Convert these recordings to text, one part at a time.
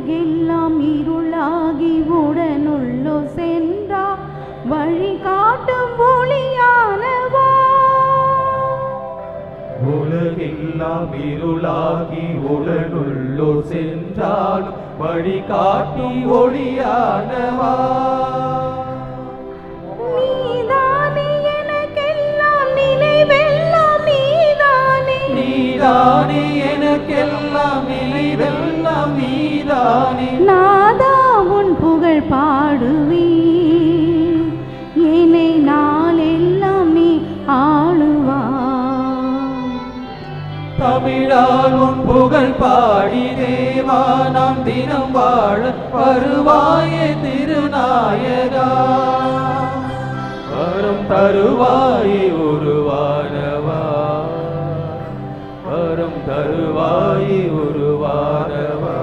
உலகெல்லாம் இருளாகி உடனுள்ளோ சென்றா வழி காட்டும் ஒளியானவா உலகெல்லாம் இருளாகி உடனுள்ளோ சென்றால் வழி காட்டி ஒளியானவா நீதானே எனக்கெல்லாம் நினைவெல்லாம் நீதானே நீதானே எனக்கெல்லாம் நினைவெல்லாம் நீதானே நாதா உன் புகழ் பாடுவே என்னை நாளெல்லாம் நீ ஆளுவா தமிழால் உன் புகழ் பாடி தேவா நாம் தினம் வாழ வருவாயே திருநாயகா வரும் தருவாயே உருவானவா வரும் தருவாயே உருவானவா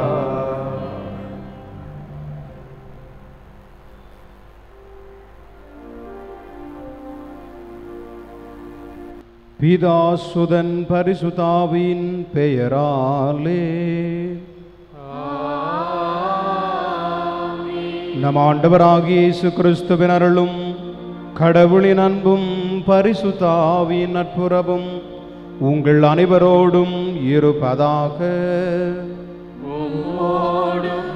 பிதாசுதன் பரிசுதாவின் பெயராலே நம் ஆண்டவராகிய இயேசு கிறிஸ்துவின் அருளும் கடவுளின் அன்பும் பரிசுத்தாவின் நட்புறவும் உங்கள் அனைவரோடும் இருப்பதாக உம்மோடும்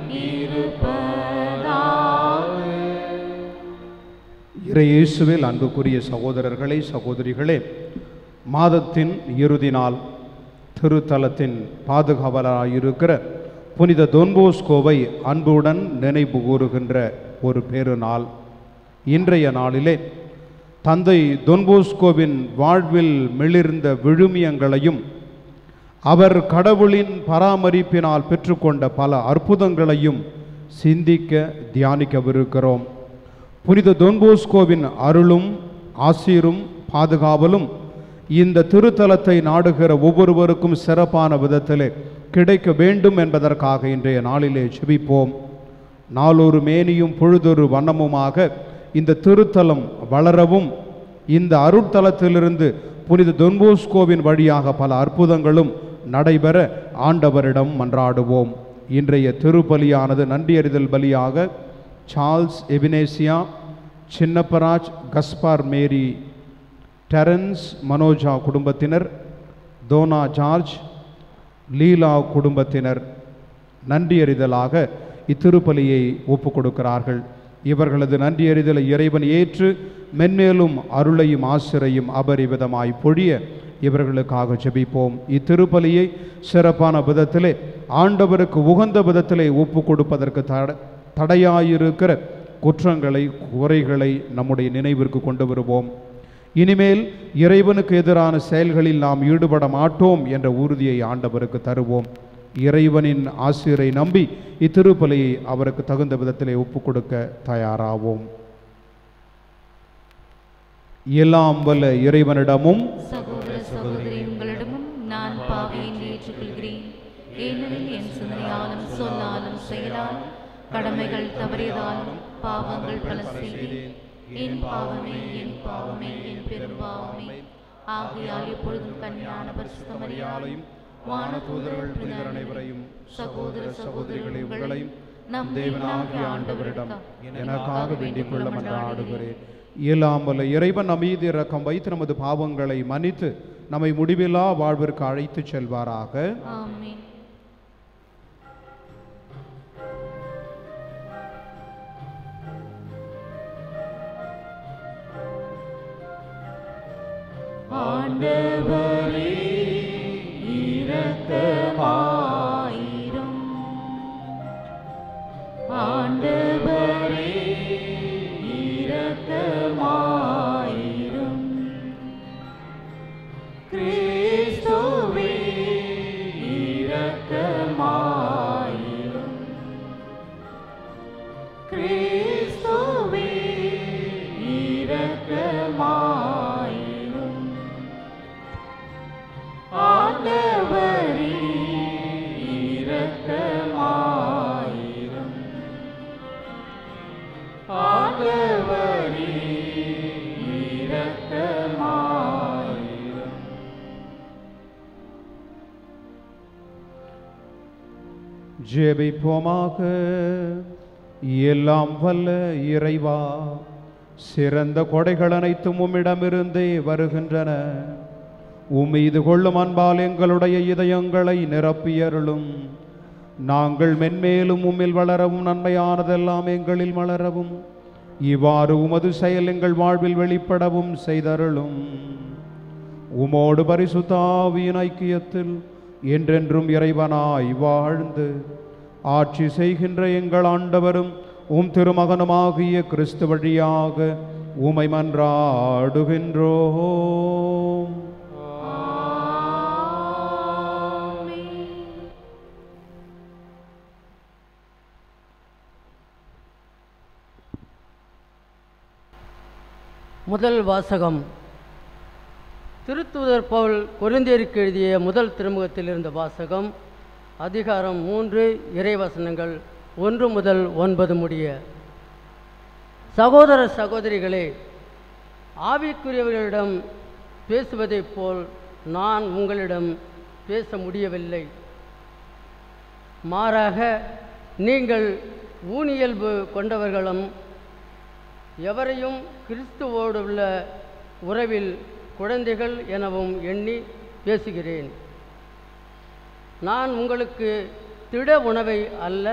இறையேசுவில் அன்புக்குரிய சகோதரர்களே சகோதரிகளே மாதத்தின் இறுதி நாள் திருத்தலத்தின் பாதுகாவலராயிருக்கிற புனித தொன்போஸ்கோவை அன்புடன் நினைவு கூறுகின்ற ஒரு பெருநாள் இன்றைய நாளிலே தந்தை தொன்போஸ்கோவின் வாழ்வில் மிளிர்ந்த விழுமியங்களையும் அவர் கடவுளின் பராமரிப்பினால் பெற்றுக்கொண்ட பல அற்புதங்களையும் சிந்திக்க தியானிக்கவிருக்கிறோம் புனித தொன்போஸ்கோவின் அருளும் ஆசீரும் பாதுகாவலும் இந்த திருத்தலத்தை நாடுகிற ஒவ்வொருவருக்கும் சிறப்பான விதத்திலே கிடைக்க வேண்டும் என்பதற்காக இன்றைய நாளிலே செபிப்போம் நாளொரு மேனியும் பொழுதொரு வண்ணமுமாக இந்த திருத்தலம் வளரவும் இந்த அருட்தலத்திலிருந்து புனித தொன்போஸ்கோவின் வழியாக பல அற்புதங்களும் நடைபெற ஆண்டவரிடம் மன்றாடுவோம் இன்றைய திருப்பலியானது நன்றியறிதல் பலியாக Charles Ebenezia Chinnapparaj Gaspar Mary Terence Manoja குடும்பத்தினர் தோனா ஜார்ஜ் லீலா குடும்பத்தினர் நன்றியறிதலாக இத்திருப்பலியை ஒப்புக் கொடுக்கிறார்கள் இவர்களது நன்றியறிதலை இறைவன் ஏற்று மென்மேலும் அருளையும் ஆசிரையும் அபரிவிதமாய் பொழிய இவர்களுக்காக ஜெபிப்போம் இத்திருப்பலியை சிறப்பான விதத்திலே ஆண்டவருக்கு உகந்த விதத்திலே ஒப்பு கொடுப்பதற்கு தட தடையாயிருக்கிற குற்றங்களை குறைகளை நம்முடைய நினைவிற்கு கொண்டு வருவோம் இனிமேல் இறைவனுக்கு எதிரான செயல்களில் நாம் ஈடுபட மாட்டோம் என்ற உறுதியை ஆண்டவருக்கு தருவோம் இறைவனின் ஆசிரியரை நம்பி இத்திருப்பலியை அவருக்கு தகுந்த விதத்திலே ஒப்புக் கொடுக்க தயாராவோம் எல்லாம் வல்ல இறைவனிடமும் சகோதர சகோதரி உங்களிடமும் நான் பாவியை ஏற்றுக்கொள்கிறேன் ஏனெனில் என் சிந்தனையாலும் சொல்லாலும் செயலாலும் கடமைகள் தவறியதாலும் பாவங்கள் பல செய்தேன் என் பாவமே என் பாவமே என் பெரும்பாவமே ஆகையால் எப்பொழுதும் கன்னியான பரிசுத்தமரியாலையும் வானதூதர்கள் புனிதர் அனைவரையும் சகோதர சகோதரிகளை உங்களையும் நம் தேவனாகிய ஆண்டவரிடம் எனக்காக வேண்டிக் கொள்ள மன்றாடுகிறேன் இயலாமல் இறைவன் நம் மீது இரக்கம் வைத்து நமது பாவங்களை மன்னித்து நம்மை முடிவில்லா வாழ்விற்கு அழைத்துச் செல்வாராக ஆமென் ஆண்டவரே இரக்கமாயிரும் ஆண்டவரே இரக்கமாயிரும் கிறிஸ்துவே இரக்கமாயிரும் கிறிஸ்துவே இரக்கமாயிரும் ஜெபிப்போமாக எல்லாம் வல்ல இறைவா சிறந்த கொடைகள் அனைத்தும் உம்மிடமிருந்தே வருகின்றன உம்மீது கொள்ளும் அன்பால் எங்களுடைய இதயங்களை நிரப்பியருளும் நாங்கள் மென்மேலும் உம்மில் வளரவும் நன்மையானதெல்லாம் எங்களில் வளரவும் இவ்வாறு உமது செயல் எங்கள் வாழ்வில் வெளிப்படவும் செய்தருளும் உமோடு பரிசுத்தாவியின் ஐக்கியத்தில் என்றென்றும் இறைவனாய் வாழ்ந்து ஆட்சி செய்கின்ற எங்கள் ஆண்டவரும் உம் திருமகனுமாகிய கிறிஸ்து வழியாக உமை மன்றாடுகின்றோம் முதல் வாசகம் திருத்துதர் பவுல் கொரிந்தியருக்கு எழுதிய முதல் திருமுகத்தில் இருந்த வாசகம் அதிகாரம் மூன்று இறைவசனங்கள் ஒன்று முதல் ஒன்பது முடிய சகோதர சகோதரிகளே ஆவிக்குரியவர்களிடம் பேசுவதைப் போல் நான் உங்களிடம் பேச முடியவில்லை மாறாக நீங்கள் ஊனியல்பு கொண்டவர்களும் எவரையும் கிறிஸ்துவோடு உள்ள உறவில் குழந்தைகள் எனவும் எண்ணி பேசுகிறேன் நான் உங்களுக்கு திட உணவை அல்ல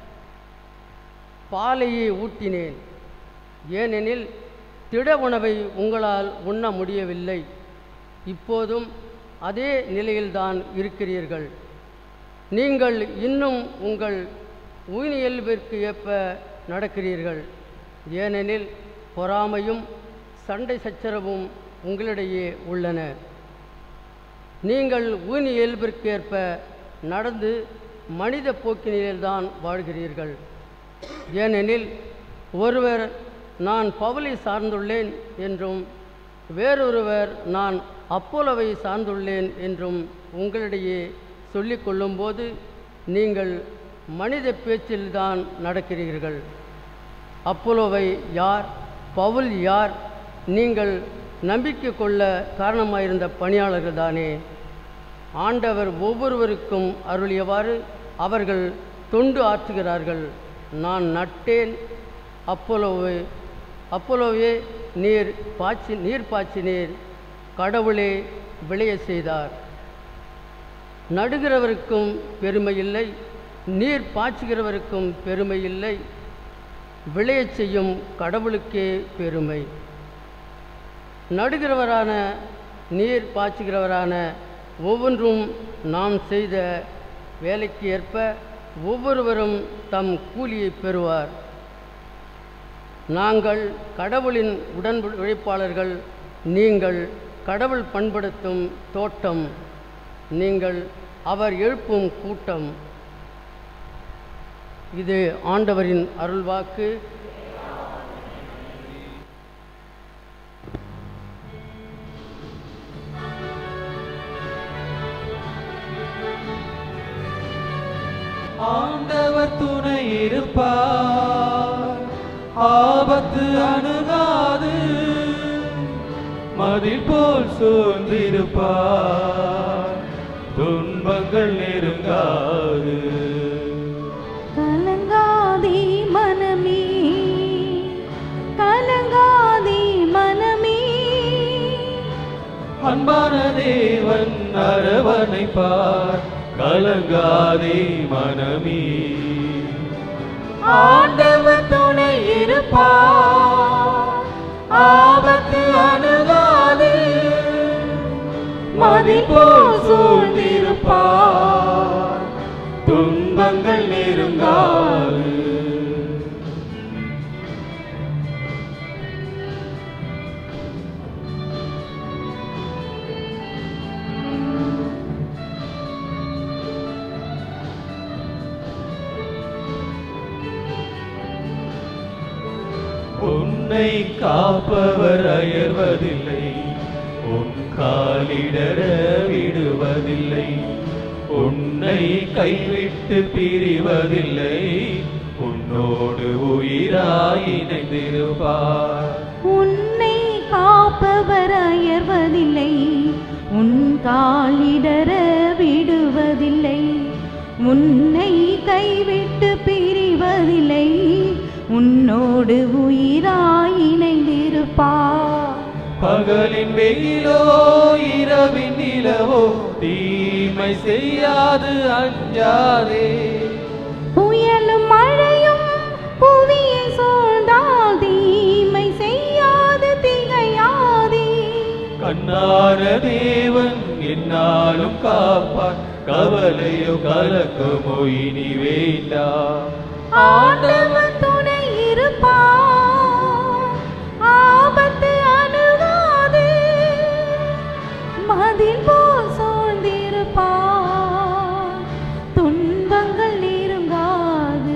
பாலையை ஊட்டினேன் ஏனெனில் திட உணவை உங்களால் உண்ண முடியவில்லை இப்போதும் அதே நிலையில்தான் இருக்கிறீர்கள் நீங்கள் இன்னும் உங்கள் உயிரியல்பிற்கு ஏற்ப நடக்கிறீர்கள் ஏனெனில் பொறாமையும் சண்டை சச்சரவும் உங்களிடையே உள்ளன நீங்கள் ஊனி இயல்பிற்கேற்ப நடந்து மனித போக்கினில்தான் வாழ்கிறீர்கள் ஏனெனில் ஒருவர் நான் பவுலை சார்ந்துள்ளேன் என்றும் வேறொருவர் நான் அப்போலோவை சார்ந்துள்ளேன் என்றும் உங்களிடையே சொல்லிக் கொள்ளும்போது நீங்கள் மனித பேச்சில்தான் நடக்கிறீர்கள் அப்போலோவை யார் பவுல் யார் நீங்கள் நம்பிக்கை கொள்ள காரணமாயிருந்த பணியாளர்கள் தானே ஆண்டவர் ஒவ்வொருவருக்கும் அருளியவாறு அவர்கள் தொண்டு ஆற்றுகிறார்கள் நான் நட்டேன் அப்போலோவே அப்போலோவே நீர் பாய்ச்சி நீர் பாய்ச்சினீர் கடவுளே விளைய செய்தார் நடுகிறவருக்கும் பெருமை இல்லை நீர் பாய்ச்சுகிறவருக்கும் பெருமை இல்லை விளையச் செய்யும் கடவுளுக்கே பெருமை நடுகிறவரான நீர் பாய்ச்சுகிறவரான ஒவ்வொன்றும் நாம் செய்த வேலைக்கு ஏற்ப ஒவ்வொருவரும் தம் கூலியை பெறுவார் நாங்கள் கடவுளின் உடன் உழைப்பாளர்கள் நீங்கள் கடவுள் பண்படுத்தும் தோட்டம் நீங்கள் அவர் எழுப்பும் கூட்டம் இது ஆண்டவரின் அருள்வாக்கு ஆண்டவர் துணை இருப்பார் ஆபத்து அணுகாது மதில் போல் சூழ்ந்திருப்பார் துன்பங்கள் நெருங்காது கலங்காதே மனமே கலங்காதே மனமே அன்பான தேவன் அரவணைப்பார் கலங்காதே மனமே ஆண்டவர் துணை இருப்பார் ஆபத்து அணுகாதே மதில் போல் சூழ்ந்திருப்பார் துன்பங்கள் நெருங்காது உன்னை காப்பவர் அயர்வதில்லை உன் காலிடர விடுவதில்லை உன்னை கைவிட்டு பிரிவதில்லை உன்னோடு உயிராய் இணைந்திருப்பார் உன்னை காப்பவர் அயர்வதில்லை உன் காலிடர விடுவதில்லை உன்னை கைவிட்டு பிரிவதில்லை உன்னோடு உயிராய் இணைந்திருப்பார் பகலின் வெயிலோ இரவின் நிலவோ தீமை செய்யாது அஞ்சாதே புயலும் மழையும் புவியை சூழ்ந்தால் தீமை செய்யாது திகையாதே கண்ணான தேவன் என்னாலும் காப்பார் கவலையோ கலக்கமோ இனி வேண்டாம் ஆண்டவர் துணை இருப்பார் ஆபத்து அணுகாது மதில் போல் சூழ்ந்திருப்பார் துன்பங்கள் நெருங்காது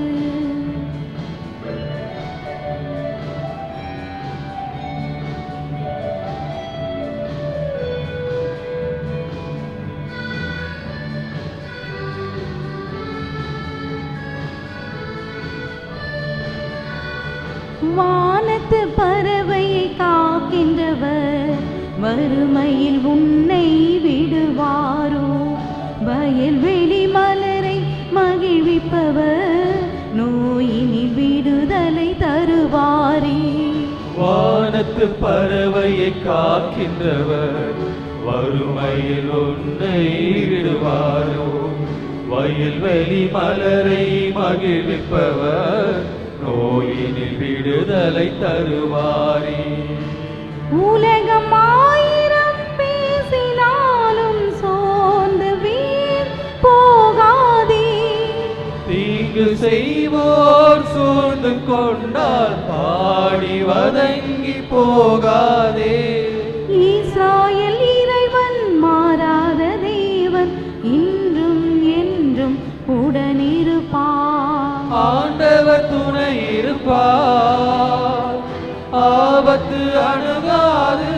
வானத்து பறவையை காக்கின்றவர் வறுமையில் உன்னை விடுவாரோ வயல்வெளி மலரை மகிழ்விப்பவர் நோயினில் விடுதலை தருவாரே வானத்து பறவையை காக்கின்றவர் வறுமையில் உன்னை விடுவாரோ வயல்வெளி மலரை மகிழ்விப்பவர் நோயினில் விடுதலை தருவாரே உலகம் ஆயிரம் பேசினாலும் சோர்ந்து வீண் போகாதே தீங்கு செய்வோர் சூழ்ந்து கொண்டால் பாடி வதங்கி போகாதே ஈசாயல் இறைவன் மாறாத தேவன் இன்றும் என்றும் உடனிருப்பார் ஆண்டவர் துணை இருப்பார் ஆபத்து அணுகாது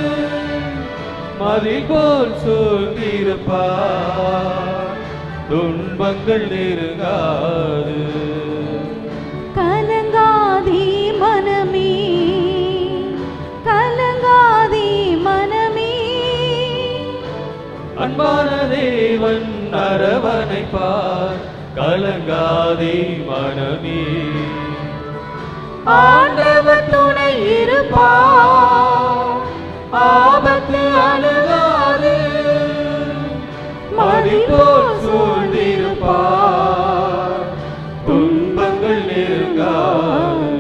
மதில் போல் சூழ்ந்திருப்பார் துன்பங்கள் நெருங்காது கலங்காதே மனமே கலங்காதே மனமே அன்பான தேவன் அரவணைப்பார் கலங்காதே மனமே ஆண்டவர் துணை இருப்பார் ஆபத்து அணுகாது மதி போல் சூழ்ந்திருப்பார் துன்பங்கள் நெருங்காது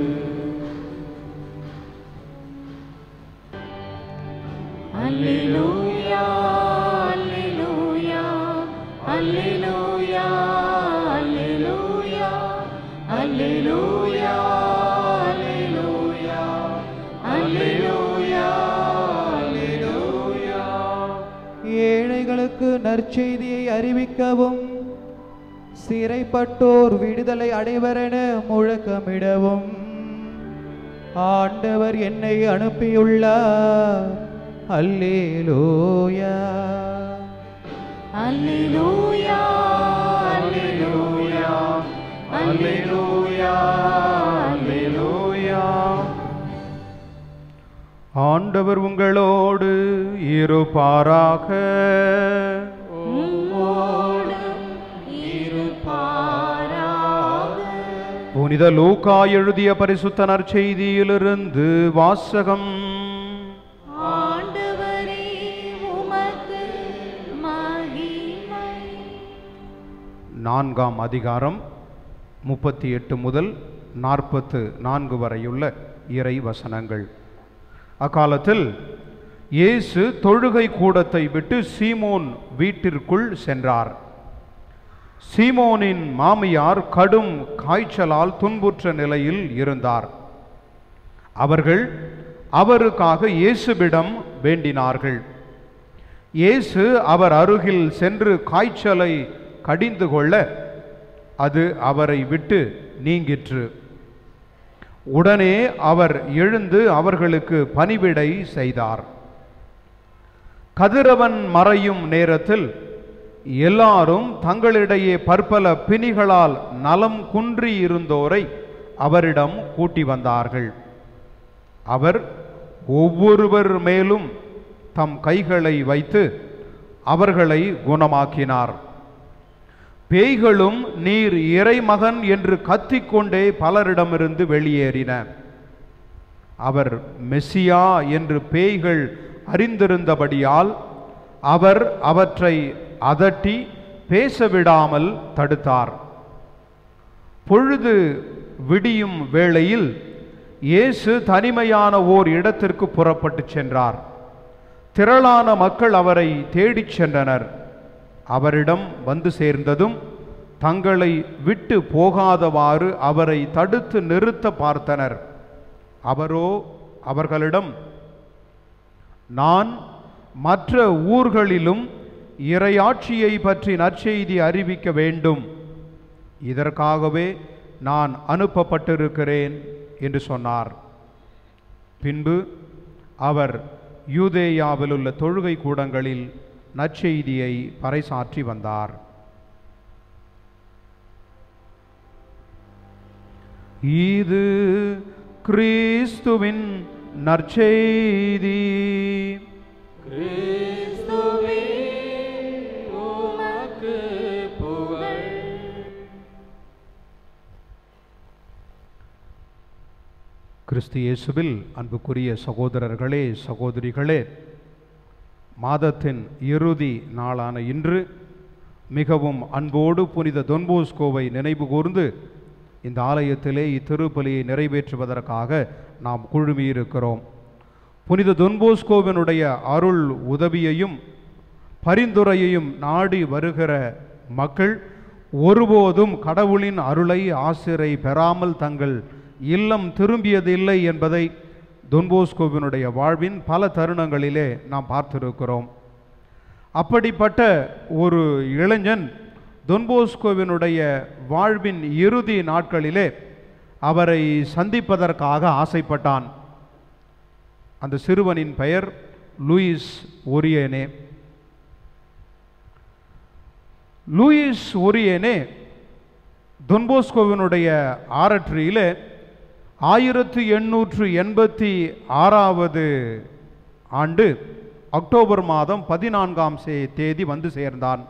அல்லேலூயா அல்லேலூயா அல்லேலூயா அல்லேலூயா அல்லேலூயா அல்லேலூயா அல்லேலூயா அல்லேலூயா ஏழைகளுக்கு நற்செய்தியை அறிவிக்கவும் சிறைப்பட்டோர் விடுதலை அடைவரென முழக்கமிடவும் ஆண்டவர் என்னை அனுப்பியுள்ளார் அல்லேலூயா அல்லேலூயா அல்லேலூயா அல்லேலூயா அல்லேலூயா ஆண்டவர் உங்களோடு இருப்பாராக புனித லூக்கா எழுதிய பரிசுத்த நற்செய்தியிலிருந்து வாசகம் ஆண்டவரே உமக்கு மகிமை நான்காம் அதிகாரம் முப்பத்தி எட்டு முதல் நாற்பத்து நான்கு வரையுள்ள இறை வசனங்கள் அக்காலத்தில் இயேசு தொழுகை கூடத்தை விட்டு சீமோன் வீட்டிற்குள் சென்றார் சீமோனின் மாமியார் கடும் காய்ச்சலால் துன்புற்ற நிலையில் இருந்தார் அவர்கள் அவருக்காக இயேசுவிடம் வேண்டினார்கள் இயேசு அவர் அருகில் சென்று காய்ச்சலை கடிந்து கொள்ள அது அவரை விட்டு நீங்கிற்று உடனே அவர் எழுந்து அவர்களுக்கு பணிவிடை செய்தார் கதிரவன் மறையும் நேரத்தில் எல்லாரும் தங்களிடையே பற்பல பிணிகளால் நலம் குன்றி இருந்தோரை அவரிடம் கூட்டி வந்தார்கள் அவர் ஒவ்வொருவர் மேலும் தம் கைகளை வைத்து அவர்களை குணமாக்கினார் பேய்களும் நீர் இறைமகன் என்று கத்திக்கொண்டே பலரிடமிருந்து வெளியேறின அவர் மெசியா என்று பேய்கள் அறிந்திருந்தபடியால் அவர் அவற்றை அதட்டி பேசவிடாமல் தடுத்தார் பொழுது விடியும் வேளையில் இயேசு தனிமையான ஓர் இடத்திற்கு புறப்பட்டுச் சென்றார் திரளான மக்கள் அவரை தேடிச் சென்றனர் அவரிடம் வந்து சேர்ந்ததும் தங்களை விட்டு போகாதவாறு அவரை தடுத்து நிறுத்த பார்த்தனர் அவரோ அவர்களிடம் நான் மற்ற ஊர்களிலும் இறையாட்சியை பற்றி நற்செய்தி அறிவிக்க வேண்டும் இதற்காகவே நான் அனுப்பப்பட்டிருக்கிறேன் என்று சொன்னார் பின்பு அவர் யூதேயாவில் உள்ள தொழுகை கூடங்களில் நற்செய்தியை பறைசாற்றி வந்தார் இது கிறிஸ்துவின் நற்செய்தி கிறிஸ்துவே உமக்கு புகழ் கிறிஸ்து இயேசுவில் அன்புக்குரிய சகோதரர்களே சகோதரிகளே மாதத்தின் இறுதி நாளான இன்று மிகவும் அன்போடு புனித தொன்போஸ்கோவை நினைவு கூர்ந்து இந்த ஆலயத்திலே இத்திருப்பலியை நிறைவேற்றுவதற்காக நாம் குழுமியிருக்கிறோம் புனித தொன்போஸ்கோவினுடைய அருள் உதவியையும் பரிந்துரையையும் நாடி வருகிற மக்கள் ஒருபோதும் கடவுளின் அருளை ஆசிரை பெறாமல் தங்கள் இல்லம் திரும்பியதில்லை என்பதை தொன்போஸ்கோவினுடைய வாழ்வின் பல தருணங்களிலே நாம் பார்த்திருக்கிறோம் அப்படிப்பட்ட ஒரு இளைஞன் தொன்போஸ்கோவினுடைய வாழ்வின் இறுதி நாட்களிலே அவரை சந்திப்பதற்காக ஆசைப்பட்டான் அந்த சிறுவனின் பெயர் லூயிஸ் ஒரியனே லூயிஸ் ஒரியனே தொன்போஸ்கோவினுடைய ஆரற்றியிலே ஆயிரத்து எண்ணூற்று எண்பத்தி ஆறாவது ஆண்டு அக்டோபர் மாதம் பதினான்காம் சே- தேதி வந்து சேர்ந்தான்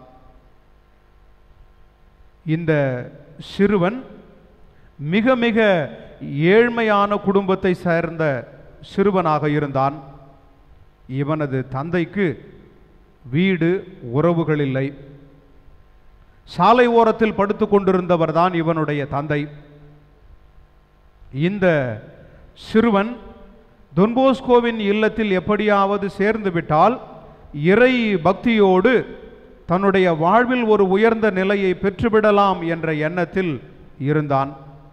இந்த சிறுவன் மிக மிக ஏழ்மையான குடும்பத்தை சேர்ந்த சிறுவனாக இருந்தான் இவனது தந்தைக்கு வீடு உறவுகள் இல்லை சாலை ஓரத்தில் படுத்து கொண்டிருந்தவர்தான் இவனுடைய தந்தை இந்த சிறுவன் தொன்போஸ்கோவின் இல்லத்தில் எப்படியாவது சேர்ந்து விட்டால் இறை பக்தியோடு தன்னுடைய வாழ்வில் ஒரு உயர்ந்த நிலையை பெற்றுவிடலாம் என்ற எண்ணத்தில் இருந்தான்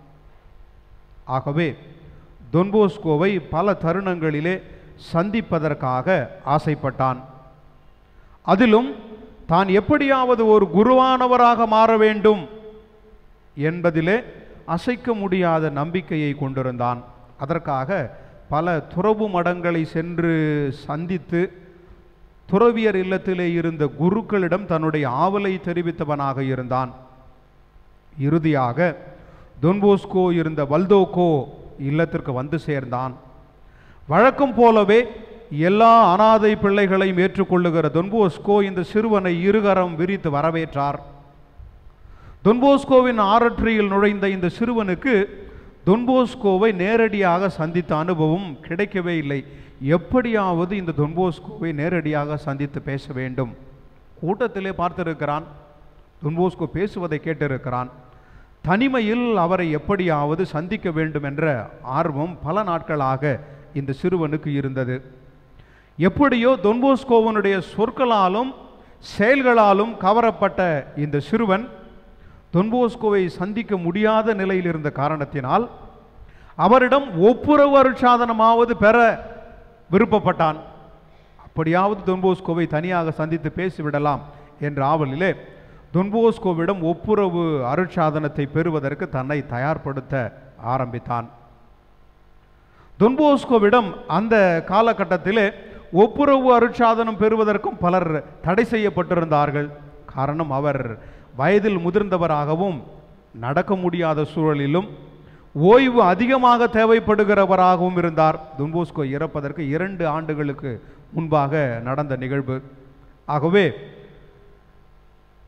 ஆகவே தொன்போஸ்கோவை பல தருணங்களிலே சந்திப்பதற்காக ஆசைப்பட்டான் அதிலும் தான் எப்படியாவது ஒரு குருவானவராக மாற வேண்டும் என்பதிலே அசைக்க முடியாத நம்பிக்கையை கொண்டிருந்தான் அதற்காக பல துறவு மடங்களை சென்று சந்தித்து துறவியர் இல்லத்திலே இருந்த குருக்களிடம் தன்னுடைய ஆவலை தெரிவித்தவனாக இருந்தான் இறுதியாக தொன்போஸ்கோ இருந்த வல்தோக்கோ இல்லத்திற்கு வந்து சேர்ந்தான் வழக்கம் போலவே எல்லா அனாதை பிள்ளைகளையும் ஏற்றுக்கொள்ளுகிற தொன்போஸ்கோ இந்த சிறுவனை இருகரம் விரித்து வரவேற்றார் தொன்போஸ்கோவின் ஆரற்றியில் நுழைந்த இந்த சிறுவனுக்கு தொன்போஸ்கோவை நேரடியாக சந்தித்த அனுபவம் கிடைக்கவே இல்லை எப்படியாவது இந்த தொன்போஸ்கோவை நேரடியாக சந்தித்து பேச வேண்டும் கூட்டத்திலே பார்த்திருக்கிறான் தொன்போஸ்கோ பேசுவதை கேட்டிருக்கிறான் தனிமையில் அவரை எப்படியாவது சந்திக்க வேண்டும் என்ற ஆர்வம் பல நாட்களாக இந்த சிறுவனுக்கு இருந்தது எப்படியோ தொன்போஸ்கோவனுடைய சொற்களாலும் செயல்களாலும் கவரப்பட்ட இந்த சிறுவன் தொன்போஸ்கோவை சந்திக்க முடியாத நிலையில் இருந்த காரணத்தினால் அவரிடம் ஒப்புரவு அருட்சாதனமாவது பெற விருப்பப்பட்டான் அப்படியாவது தொன்போஸ்கோவை தனியாக சந்தித்து பேசிவிடலாம் என்ற ஆவலிலே தொன்போஸ்கோவிடம் ஒப்புரவு அருட்சாதனத்தை பெறுவதற்கு தன்னை தயார்படுத்த ஆரம்பித்தான் தொன்போஸ்கோவிடம் அந்த காலகட்டத்திலே ஒப்புரவு அருட்சாதனம் பெறுவதற்கும் பலர் தடை செய்யப்பட்டிருந்தார்கள் காரணம் அவர் வயதில் முதிர்ந்தவராகவும் நடக்க முடியாத சூழலிலும் ஓய்வு அதிகமாக தேவைப்படுகிறவராகவும் இருந்தார் துன்போஸ்கோ இறப்பதற்கு இரண்டு ஆண்டுகளுக்கு முன்பாக நடந்த நிகழ்வு ஆகவே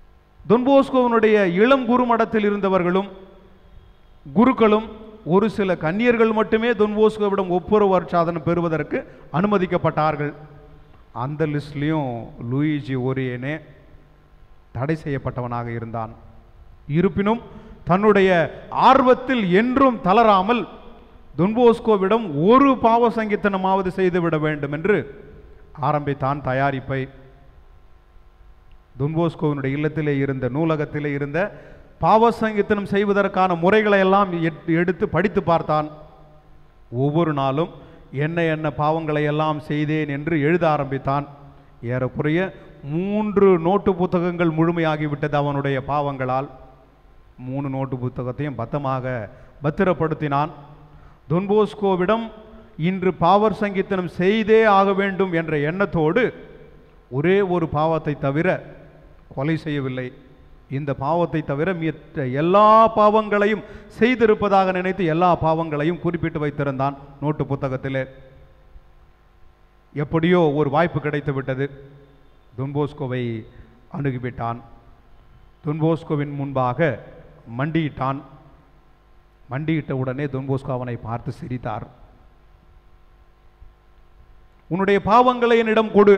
தொன்போஸ்கோவனுடைய இளம் குருமடத்தில் இருந்தவர்களும் குருக்களும் ஒரு சில கன்னியர்கள் மட்டுமே தொன்போஸ்கோவிடம் ஒப்புரவு சாதனம் பெறுவதற்கு அனுமதிக்கப்பட்டார்கள் அந்த லிஸ்ட்லேயும் லூயிஜி ஓரியனே தடை செய்யப்பட்டவனாக இருந்தான் இருப்பினும் தன்னுடைய ஆர்வத்தில் என்றும் தளராமல் தொன்போஸ்கோவிடம் ஒரு பாவ சங்கீத்தனமாவது செய்துவிட வேண்டும் என்று ஆரம்பித்தான் தயாரிப்பை துன்போஸ்கோவினுடைய இல்லத்திலே இருந்த நூலகத்திலே இருந்த பாவ சங்கீத்தனம் செய்வதற்கான முறைகளை எல்லாம் எட்- எடுத்து படித்து பார்த்தான் ஒவ்வொரு நாளும் என்ன என்ன பாவங்களை எல்லாம் செய்தேன் என்று எழுத ஆரம்பித்தான் ஏறக்குறைய மூன்று நோட்டு புத்தகங்கள் முழுமையாகிவிட்டது அவனுடைய பாவங்களால் மூணு நோட்டு புத்தகத்தையும் பத்தமாக பத்திரப்படுத்தினான் தொன்போஸ்கோவிடம் இன்று பாவர் சங்கீத்தனம் செய்தே ஆக வேண்டும் என்ற எண்ணத்தோடு ஒரே ஒரு பாவத்தை தவிர கொலை செய்யவில்லை இந்த பாவத்தை தவிர மற்ற எல்லா பாவங்களையும் செய்திருப்பதாக நினைத்து எல்லா பாவங்களையும் குறிப்பிட்டு வைத்திருந்தான் நோட்டு புத்தகத்திலே எப்படியோ ஒரு வாய்ப்பு கிடைத்து விட்டது தொன்போஸ்கோவை அணுகிவிட்டான் தொன்போஸ்கோவின் முன்பாக மண்டியிட்டான் மண்டியிட்ட உடனே தொன்போஸ்கோ அவனை பார்த்து சிரித்தார் உன்னுடைய பாவங்களை என்னிடம் கொடு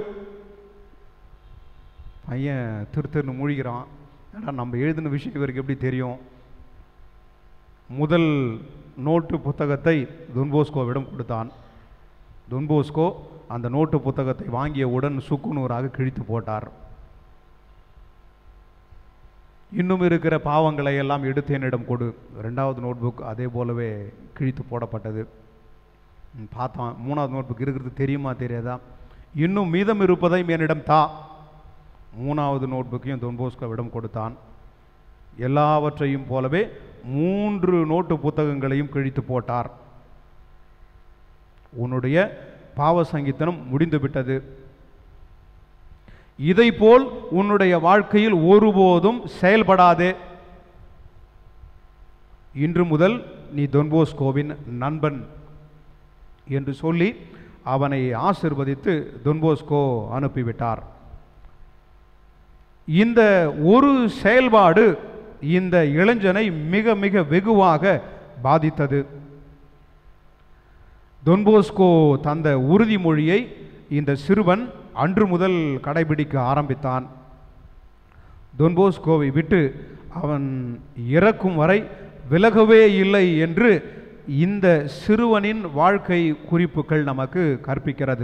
பையன் திரு திருன்னு மூழ்கிறான் ஏன்னா நம்ம எழுதின விஷயம் இவருக்கு எப்படி தெரியும் முதல் நோட்டு புத்தகத்தை துன்போஸ்கோவிடம் கொடுத்தான் துன்போஸ்கோ அந்த நோட்டு புத்தகத்தை வாங்கியவுடன் சுக்குநூறாக கிழித்து போட்டார் இன்னும் இருக்கிற பாவங்களை எல்லாம் எடுத்து என்னிடம் கொடு ரெண்டாவது நோட்புக் அதே போலவே கிழித்து போடப்பட்டது ம், பார்த்தான் மூணாவது நோட்புக் இருக்கிறது தெரியுமா தெரியாதா இன்னும் மீதம் இருப்பதையும் என்னிடம் தா மூணாவது நோட்புக்கையும் தொன்போஸ்கோவிடம் கொடுத்தான் எல்லாவற்றையும் போலவே மூன்று நோட்டு புத்தகங்களையும் கிழித்து போட்டார் உன்னுடைய பாவ சங்கீத்தனம் முடிந்து விட்டது இதைப்போல் உன்னுடைய வாழ்க்கையில் ஒருபோதும் செயல்படாதே இன்று முதல் நீ தொன்போஸ்கோவின் நண்பன் என்று சொல்லி அவனை ஆசிர்வதித்து தொன்போஸ்கோ அனுப்பிவிட்டார் இந்த ஒரு செயல்பாடு இந்த இளைஞனை மிக மிக வெகுவாக பாதித்தது தொன்போஸ்கோ தந்த உறுதிமொழியை இந்த சிறுவன் அன்று முதல் கடைபிடிக்க ஆரம்பித்தான் தொன்போஸ்கோவை விட்டு அவன் இறக்கும் வரை விலகவே இல்லை என்று இந்த சிறுவனின் வாழ்க்கை குறிப்புகள் நமக்கு கற்பிக்கிறது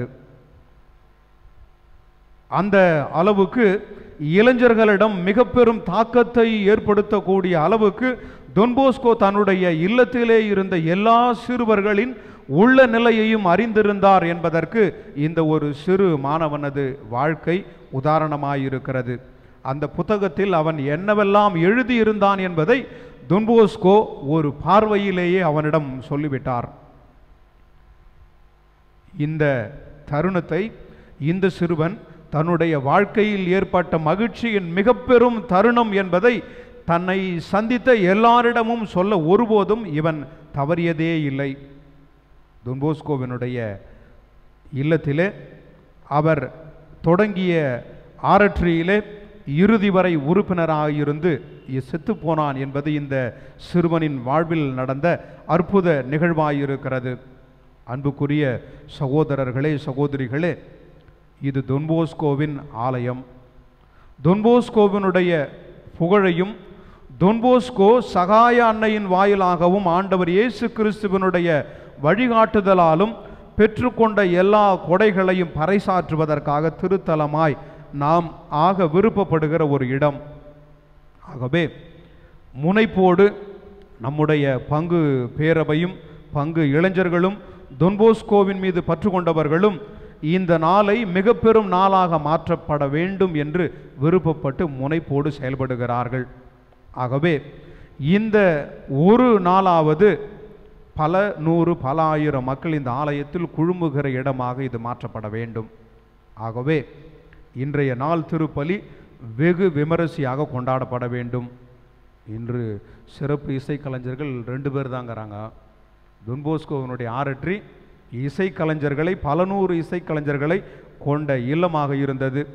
அந்த அளவுக்கு இளைஞர்களிடம் மிக பெரும் தாக்கத்தை ஏற்படுத்தக்கூடிய அளவுக்கு தொன்போஸ்கோ தன்னுடைய இல்லத்திலே இருந்த எல்லா சிறுவர்களின் உள்ள நிலையையும் அறிந்திருந்தார் என்பதற்கு இந்த ஒரு சிறு மாணவனது வாழ்க்கை உதாரணமாயிருக்கிறது அந்த புத்தகத்தில் அவன் என்னவெல்லாம் எழுதியிருந்தான் என்பதை தொன்போஸ்கோ ஒரு பார்வையிலேயே அவனிடம் சொல்லிவிட்டார் இந்த தருணத்தை இந்த சிறுவன் தன்னுடைய வாழ்க்கையில் ஏற்பட்ட மகிழ்ச்சியின் மிக பெரும் தருணம் என்பதை தன்னை சந்தித்த எல்லாரிடமும் சொல்ல ஒருபோதும் இவன் தவறியதே இல்லை துன்போஸ்கோவினுடைய இல்லத்திலே அவர் தொடங்கிய ஆரற்றியிலே இறுதி வரை உறுப்பினராக இருந்து செத்து போனான் என்பது இந்த சிறுவனின் வாழ்வில் நடந்த அற்புத நிகழ்வாயிருக்கிறது அன்புக்குரிய சகோதரர்களே சகோதரிகளே இது தொன்போஸ்கோவின் ஆலயம் தொன்போஸ்கோவினுடைய புகழையும் தொன்போஸ்கோ சகாய அன்னையின் வாயிலாகவும் ஆண்டவர் இயேசு கிறிஸ்துவனுடைய வழிகாட்டுதலாலும் பெற்றுக்கொண்ட எல்லா கொடைகளையும் பறைசாற்றுவதற்காக திருத்தலமாய் நாம் ஆக விருப்பப்படுகிற ஒரு இடம் ஆகவே முனைப்போடு நம்முடைய பங்கு பேரவையும் பங்கு இளைஞர்களும் தொன்போஸ்கோவின் மீது பற்று கொண்டவர்களும் இந்த நாளை மிக பெரும் நாளாக மாற்றப்பட வேண்டும் என்று விருப்பப்பட்டு முனைப்போடு செயல்படுகிறார்கள் ஆகவே இந்த ஒரு நாளாவது பல நூறு பல ஆயிரம் மக்கள் இந்த ஆலயத்தில் குழுமுகிற இடமாக இது மாற்றப்பட வேண்டும் ஆகவே இன்றைய நாள் திருப்பலி வெகு விமரிசையாக கொண்டாடப்பட வேண்டும் இன்று சிறப்பு இசைக்கலைஞர்கள் ரெண்டு பேர் தாங்கிறாங்க துன்போஸ்கோவினுடைய ஆரற்றி இசைக்கலைஞர்களை பல நூறு இசைக்கலைஞர்களை கொண்ட இல்லமாக இருந்தது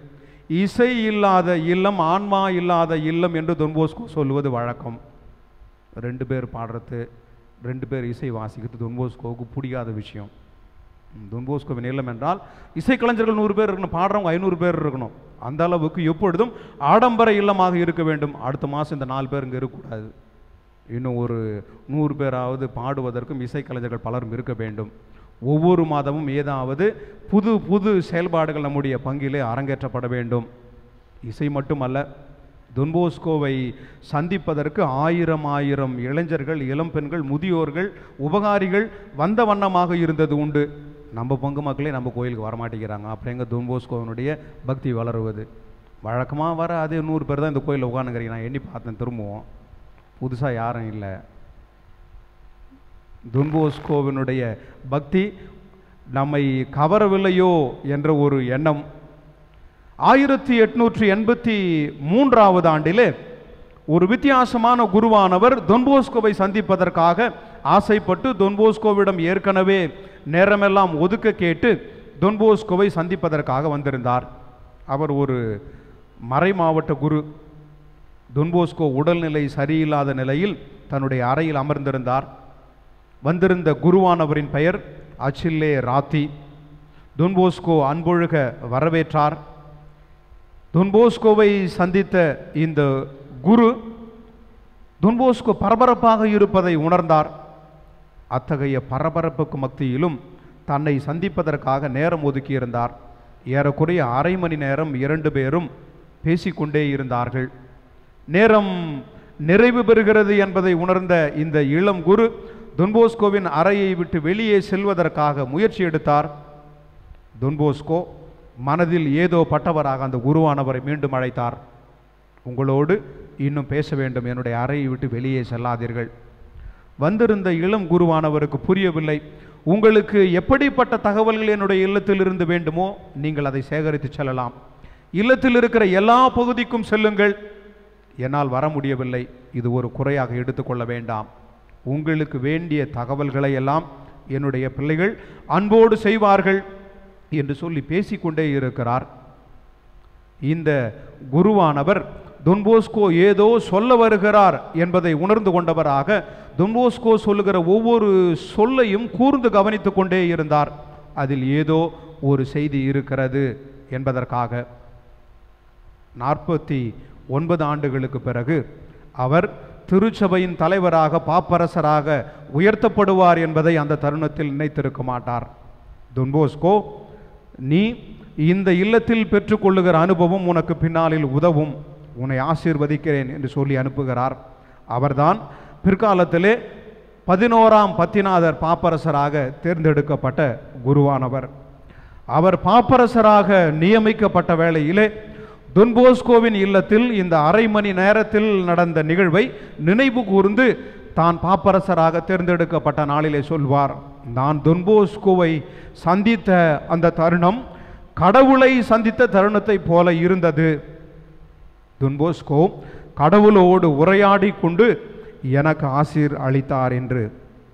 இசை இல்லாத இல்லம் ஆன்மா இல்லாத இல்லம் என்று தொன்போஸ்கோ சொல்லுவது வழக்கம் ரெண்டு பேர் பாடுறது ரெண்டு பேர் இசை வாசிக்கிறது தொன்போஸ்கோவுக்கு பிடிக்காத விஷயம் ம், தொன்போஸ்கோவின் இல்லம் என்றால் இசைக்கலைஞர்கள் நூறு பேர் இருக்கணும் பாடுறவங்க ஐநூறு பேர் இருக்கணும் அந்த அளவுக்கு எப்பொழுதும் ஆடம்பர இல்லமாக இருக்க வேண்டும் அடுத்த மாதம் இந்த நாலு பேர் இங்கே இருக்கக்கூடாது இன்னும் ஒரு நூறு பேராவது பாடுவதற்கும் இசைக்கலைஞர்கள் பலரும் இருக்க வேண்டும் ஒவ்வொரு மாதமும் ஏதாவது புது புது செயல்பாடுகள் நம்முடைய பங்கிலே அரங்கேற்றப்பட வேண்டும் இசை மட்டுமல்ல தொன்போஸ்கோவை சந்திப்பதற்கு ஆயிரம் ஆயிரம் இளைஞர்கள் இளம்பெண்கள் முதியோர்கள் உபகாரிகள் வந்த வண்ணமாக இருந்தது உண்டு நம்ம பங்கு மக்களே நம்ம கோயிலுக்கு வரமாட்டேங்கிறாங்க அப்புறம் எங்கே தொன்போஸ்கோவனுடைய பக்தி வளருவது வழக்கமாக வர அதே நூறு பேர் தான் இந்த கோயிலில் உட்காந்துக்கிறீங்க நான் எண்ணி பார்த்தேன் திரும்பவும் புதுசாக யாரும் இல்லை துன்போஸ்கோவினுடைய பக்தி நம்மை கவரவில்லையோ என்ற ஒரு எண்ணம் ஆயிரத்தி எட்நூற்றி எண்பத்தி மூன்றாவது ஆண்டிலே ஒரு வித்தியாசமான குருவானவர் தொன்போஸ்கோவை சந்திப்பதற்காக ஆசைப்பட்டு தொன்போஸ்கோவிடம் ஏற்கனவே நேரமெல்லாம் ஒதுக்க கேட்டு தொன்போஸ்கோவை சந்திப்பதற்காக வந்திருந்தார் அவர் ஒரு மறை மாவட்ட குரு தொன்போஸ்கோ உடல்நிலை சரியில்லாத நிலையில் தன்னுடைய அறையில் அமர்ந்திருந்தார் வந்திருந்த குருவானவரின் பெயர் அச்சில்லே ராத்தி தொன்போஸ்கோ அன்பொழுக வரவேற்றார் தொன்போஸ்கோவை சந்தித்த இந்த குரு தொன்போஸ்கோ பரபரப்பாக இருப்பதை உணர்ந்தார் அத்தகைய பரபரப்புக்கு மத்தியிலும் தன்னை சந்திப்பதற்காக நேரம் ஒதுக்கியிருந்தார் ஏறக்குறைய அரை மணி நேரம் இரண்டு பேரும் பேசிக்கொண்டே இருந்தார்கள் நேரம் நிறைவு பெறுகிறது என்பதை உணர்ந்த இந்த இளம் குரு தொன்போஸ்கோவின் அறையை விட்டு வெளியே செல்வதற்காக முயற்சி எடுத்தார் தொன்போஸ்கோ மனதில் ஏதோ பட்டவராக அந்த குருவானவரை மீண்டும் அழைத்தார் உங்களோடு இன்னும் பேச வேண்டும் என்னுடைய அறையை விட்டு வெளியே செல்லாதீர்கள் வந்திருந்த இளம் குருவானவருக்கு புரியவில்லை உங்களுக்கு எப்படிப்பட்ட தகவல்கள் என்னுடைய இல்லத்திலிருந்து வேண்டுமோ நீங்கள் அதை சேகரித்து செல்லலாம் இல்லத்தில் இருக்கிற எல்லா பகுதிக்கும் செல்லுங்கள் என்னால் வர முடியவில்லை இது ஒரு குறையாக எடுத்துக்கொள்ள வேண்டாம் உங்களுக்கு வேண்டிய தகவல்களை எல்லாம் என்னுடைய பிள்ளைகள் அன்போடு செய்வார்கள் என்று சொல்லி பேசிக்கொண்டே இருக்கிறார் இந்த குருவானவர் தொன்போஸ்கோ ஏதோ சொல்ல வருகிறார் என்பதை உணர்ந்து கொண்டவராக தொன்போஸ்கோ சொல்லுகிற ஒவ்வொரு சொல்லையும் கூர்ந்து கவனித்து கொண்டே இருந்தார் அதில் ஏதோ ஒரு செய்தி இருக்கிறது என்பதற்காக நாற்பத்தி ஒன்பது ஆண்டுகளுக்கு பிறகு அவர் திருச்சபையின் தலைவராக பாப்பரசராக உயர்த்தப்படுவார் என்பதை அந்த தருணத்தில் நினைத்திருக்க மாட்டார் தொன்போஸ்கோ நீ இந்த இல்லத்தில் பெற்றுக்கொள்ளுகிற அனுபவம் உனக்கு பின்னாளில் உதவும் உன்னை ஆசீர்வதிக்கிறேன் என்று சொல்லி அனுப்புகிறார் அவர்தான் பிற்காலத்திலே பதினோராம் பத்திநாதர் பாப்பரசராக தேர்ந்தெடுக்கப்பட்ட குருவானவர் அவர் பாப்பரசராக நியமிக்கப்பட்ட வேளையிலே தொன்போஸ்கோவின் இல்லத்தில் இந்த அரை மணி நேரத்தில் நடந்த நிகழ்வை நினைவு கூர்ந்து தான் பாப்பரசராக தேர்ந்தெடுக்கப்பட்ட நாளிலே சொல்வார் நான் தொன்போஸ்கோவை சந்தித்த அந்த தருணம் கடவுளை சந்தித்த தருணத்தைப் போல இருந்தது துன்போஸ்கோ கடவுளோடு உரையாடி கொண்டு எனக்கு ஆசீர் அளித்தார் என்று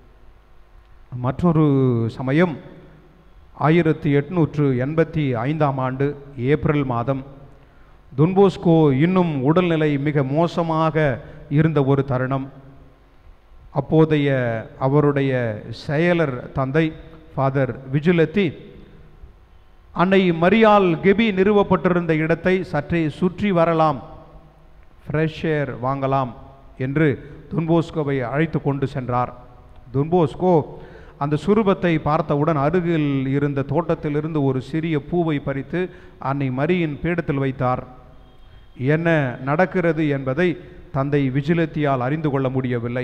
மற்றொரு சமயம் ஆயிரத்தி எட்நூற்று எண்பத்தி ஐந்தாம் ஆண்டு ஏப்ரல் மாதம் துன்போஸ்கோ இன்னும் உடல்நிலை மிக மோசமாக இருந்த ஒரு தருணம் அப்போதைய அவருடைய செயலர் தந்தை ஃபாதர் விஜிலத்தி அன்னை மரியால் கெபி நிறுவப்பட்டிருந்த இடத்தை சற்றே சுற்றி வரலாம் ஃப்ரெஷ் ஏர் வாங்கலாம் என்று துன்போஸ்கோவை அழைத்து கொண்டு சென்றார் துன்போஸ்கோ அந்த சுரூபத்தை பார்த்தவுடன் அருகில் இருந்த தோட்டத்திலிருந்து ஒரு சிறிய பூவை பறித்து அன்னை மரியின் பீடத்தில் வைத்தார் என்ன நடக்கிறது என்பதை தந்தை விஜிலத்தியால் அறிந்து கொள்ள முடியவில்லை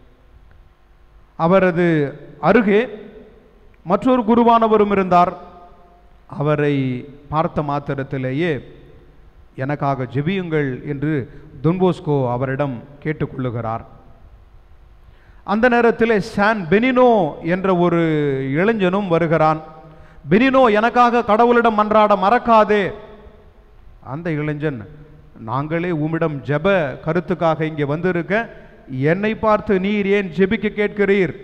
அவரது அருகே மற்றொரு குருவானவரும் இருந்தார் அவரை பார்த்த மாத்திரத்திலேயே எனக்காக ஜெபியுங்கள் என்று துன்போஸ்கோ அவரிடம் கேட்டுக்கொள்ளுகிறார் அந்த நேரத்தில் சான் பெனினோ என்ற ஒரு இளைஞனும் வருகிறான் பெனினோ எனக்காக கடவுளிடம் மன்றாட மறக்காதே அந்த இளைஞன் நாங்களே உம்மிடம் ஜெப கருத்துக்காக இங்கே வந்திருக்க என்னை பார்த்து நீர் ஏன் ஜெபிக்க கேட்கிறீர்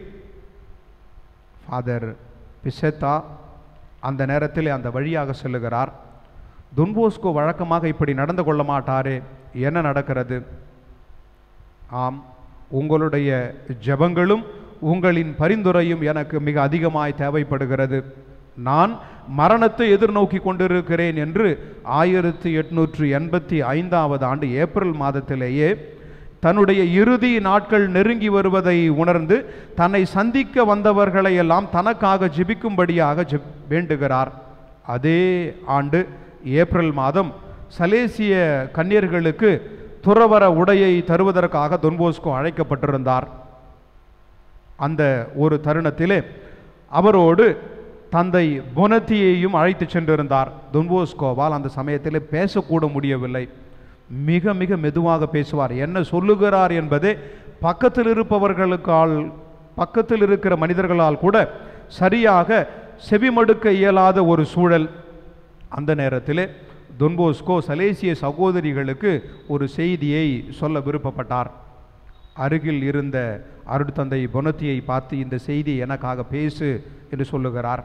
ஃபாதர் பிசெத்தா அந்த நேரத்தில் அந்த வழியாக செல்லுகிறார் துன்போஸ்கோ வழக்கமாக இப்படி நடந்து கொள்ள மாட்டாரே என்ன நடக்கிறது ஆம் உங்களுடைய ஜெபங்களும் உங்களின் பரிந்துரையும் எனக்கு மிக அதிகமாய் தேவைப்படுகிறது நான் மரணத்தை எதிர்நோக்கி கொண்டிருக்கிறேன் என்று ஆயிரத்தி எட்நூற்று எண்பத்தி ஐந்தாவது ஆண்டு ஏப்ரல் மாதத்திலேயே தன்னுடைய இறுதி நாட்கள் நெருங்கி வருவதை உணர்ந்து தன்னை சந்திக்க வந்தவர்களை எல்லாம் தனக்காக ஜெபிக்கும்படியாக ஜெப் வேண்டுகிறார் அதே ஆண்டு ஏப்ரல் மாதம் சலேசிய கன்னியர்களுக்கு துறவர உடையை தருவதற்காக தொன்போஸ்கோ அழைக்கப்பட்டிருந்தார் அந்த ஒரு தருணத்திலே அவரோடு தந்தை பொனத்தியையும் அழைத்து சென்றிருந்தார் தொன்போஸ்கோவால் அந்த சமயத்தில் பேசக்கூட முடியவில்லை மிக மிக மெதுவாக பேசுவார் என்ன சொல்லுகிறார் என்பதே பக்கத்தில் இருப்பவர்களுக்கால் பக்கத்தில் இருக்கிற மனிதர்களால் கூட சரியாக செவிமடுக்க இயலாத ஒரு சூழல் அந்த நேரத்தில் தொன்போஸ்கோ சலேசிய சகோதரிகளுக்கு ஒரு செய்தியை சொல்ல விருப்பப்பட்டார் அருகில் இருந்த அருட்தந்தை பொனத்தியை பார்த்து இந்த செய்தி எனக்காக பேசு என்று சொல்லுகிறார்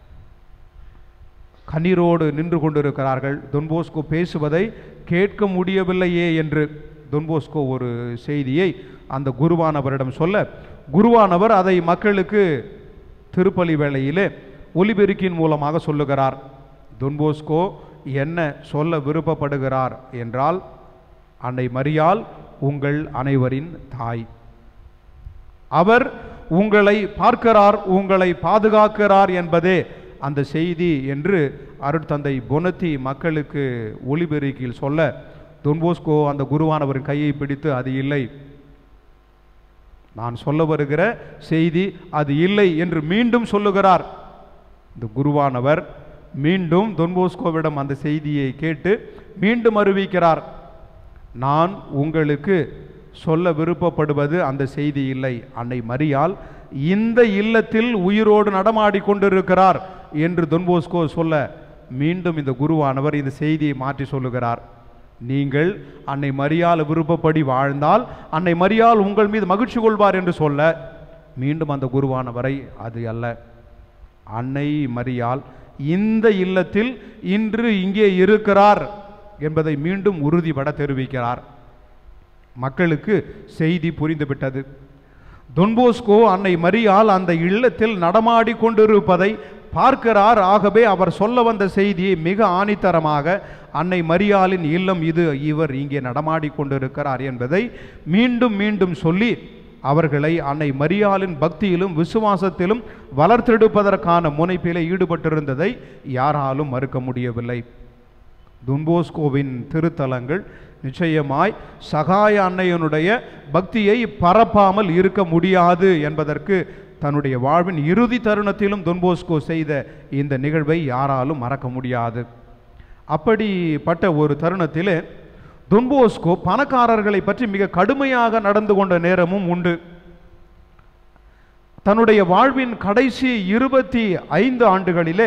கண்ணீரோடு நின்று கொண்டிருக்கிறார்கள் தொன்போஸ்கோ பேசுவதை கேட்க முடியவில்லையே என்று தொன்போஸ்கோ ஒரு செய்தியை அந்த குருவானவரிடம் சொல்ல குருவானவர் அதை மக்களுக்கு திருப்பலி வேளையிலே ஒலிபெருக்கின் மூலமாக சொல்லுகிறார் தொன்போஸ்கோ என்ன சொல்ல விருப்பப்படுகிறார் என்றால் அன்னை மரியாள் உங்கள் அனைவரின் தாய் அவர் உங்களை பார்க்கிறார் உங்களை பாதுகாக்கிறார் என்பதே அந்த செய்தி என்று அருட்தந்தை பொனத்தி மக்களுக்கு ஒளிபெருக்கில் சொல்ல தொன்போஸ்கோ அந்த குருவானவரின் கையை பிடித்து அது இல்லை நான் சொல்ல வருகிற செய்தி அது இல்லை என்று மீண்டும் சொல்லுகிறார் இந்த குருவானவர் மீண்டும் தொன்போஸ்கோவிடம் அந்த செய்தியை கேட்டு மீண்டும் அறிவிக்கிறார் நான் உங்களுக்கு சொல்ல விருப்பப்படுவது அந்த செய்தி இல்லை அன்னை மரியாள் இந்த இல்லத்தில் உயிரோடு நடமாடிக் கொண்டிருக்கிறார் என்று தொன்போஸ்கோ சொல்ல மீண்டும் இந்த குருவானவர் இந்த செய்தியை மாற்றி சொல்லுகிறார் நீங்கள் அன்னை மரியாள் விருப்பப்படி வாழ்ந்தால் அன்னை மரியாள் உங்கள் மீது மகிழ்ச்சி கொள்வார் என்று சொல்ல மீண்டும் அந்த குருவானவரை அது அல்ல அன்னை மரியாள் இந்த இல்லத்தில் இன்று இங்கே இருக்கிறார் என்பதை மீண்டும் உறுதிபட தெரிவிக்கிறார் மக்களுக்கு செய்தி புரிந்துவிட்டது தொன்போஸ்கோ அன்னை மரியாள் அந்த இல்லத்தில் நடமாடி கொண்டிருப்பதை பார்க்கிறார் ஆகவே அவர் சொல்ல வந்த செய்தியை மிக ஆணித்தரமாக அன்னை மரியாளின் இல்லம் இது இவர் இங்கே நடமாடி கொண்டிருக்கிறார் என்பதை மீண்டும் மீண்டும் சொல்லி அவர்களை அன்னை மரியாளின் பக்தியிலும் விசுவாசத்திலும் வளர்த்தெடுப்பதற்கான முனைப்பிலே ஈடுபட்டிருந்ததை யாராலும் மறுக்க முடியவில்லை துன்போஸ்கோவின் திருத்தலங்கள் நிச்சயமாய் சகாய அன்னையனுடைய பக்தியை பரப்பாமல் இருக்க முடியாது என்பதற்கு தன்னுடைய வாழ்வின் இறுதி தருணத்திலும் தொன்போஸ்கோ செய்த இந்த நிகழ்வை யாராலும் மறக்க முடியாது அப்படிப்பட்ட ஒரு தருணத்திலே தொன்போஸ்கோ பணக்காரர்களை பற்றி மிக கடுமையாக நடந்து கொண்ட நேரமும் உண்டு தன்னுடைய வாழ்வின் கடைசி இருபத்தி ஐந்து ஆண்டுகளிலே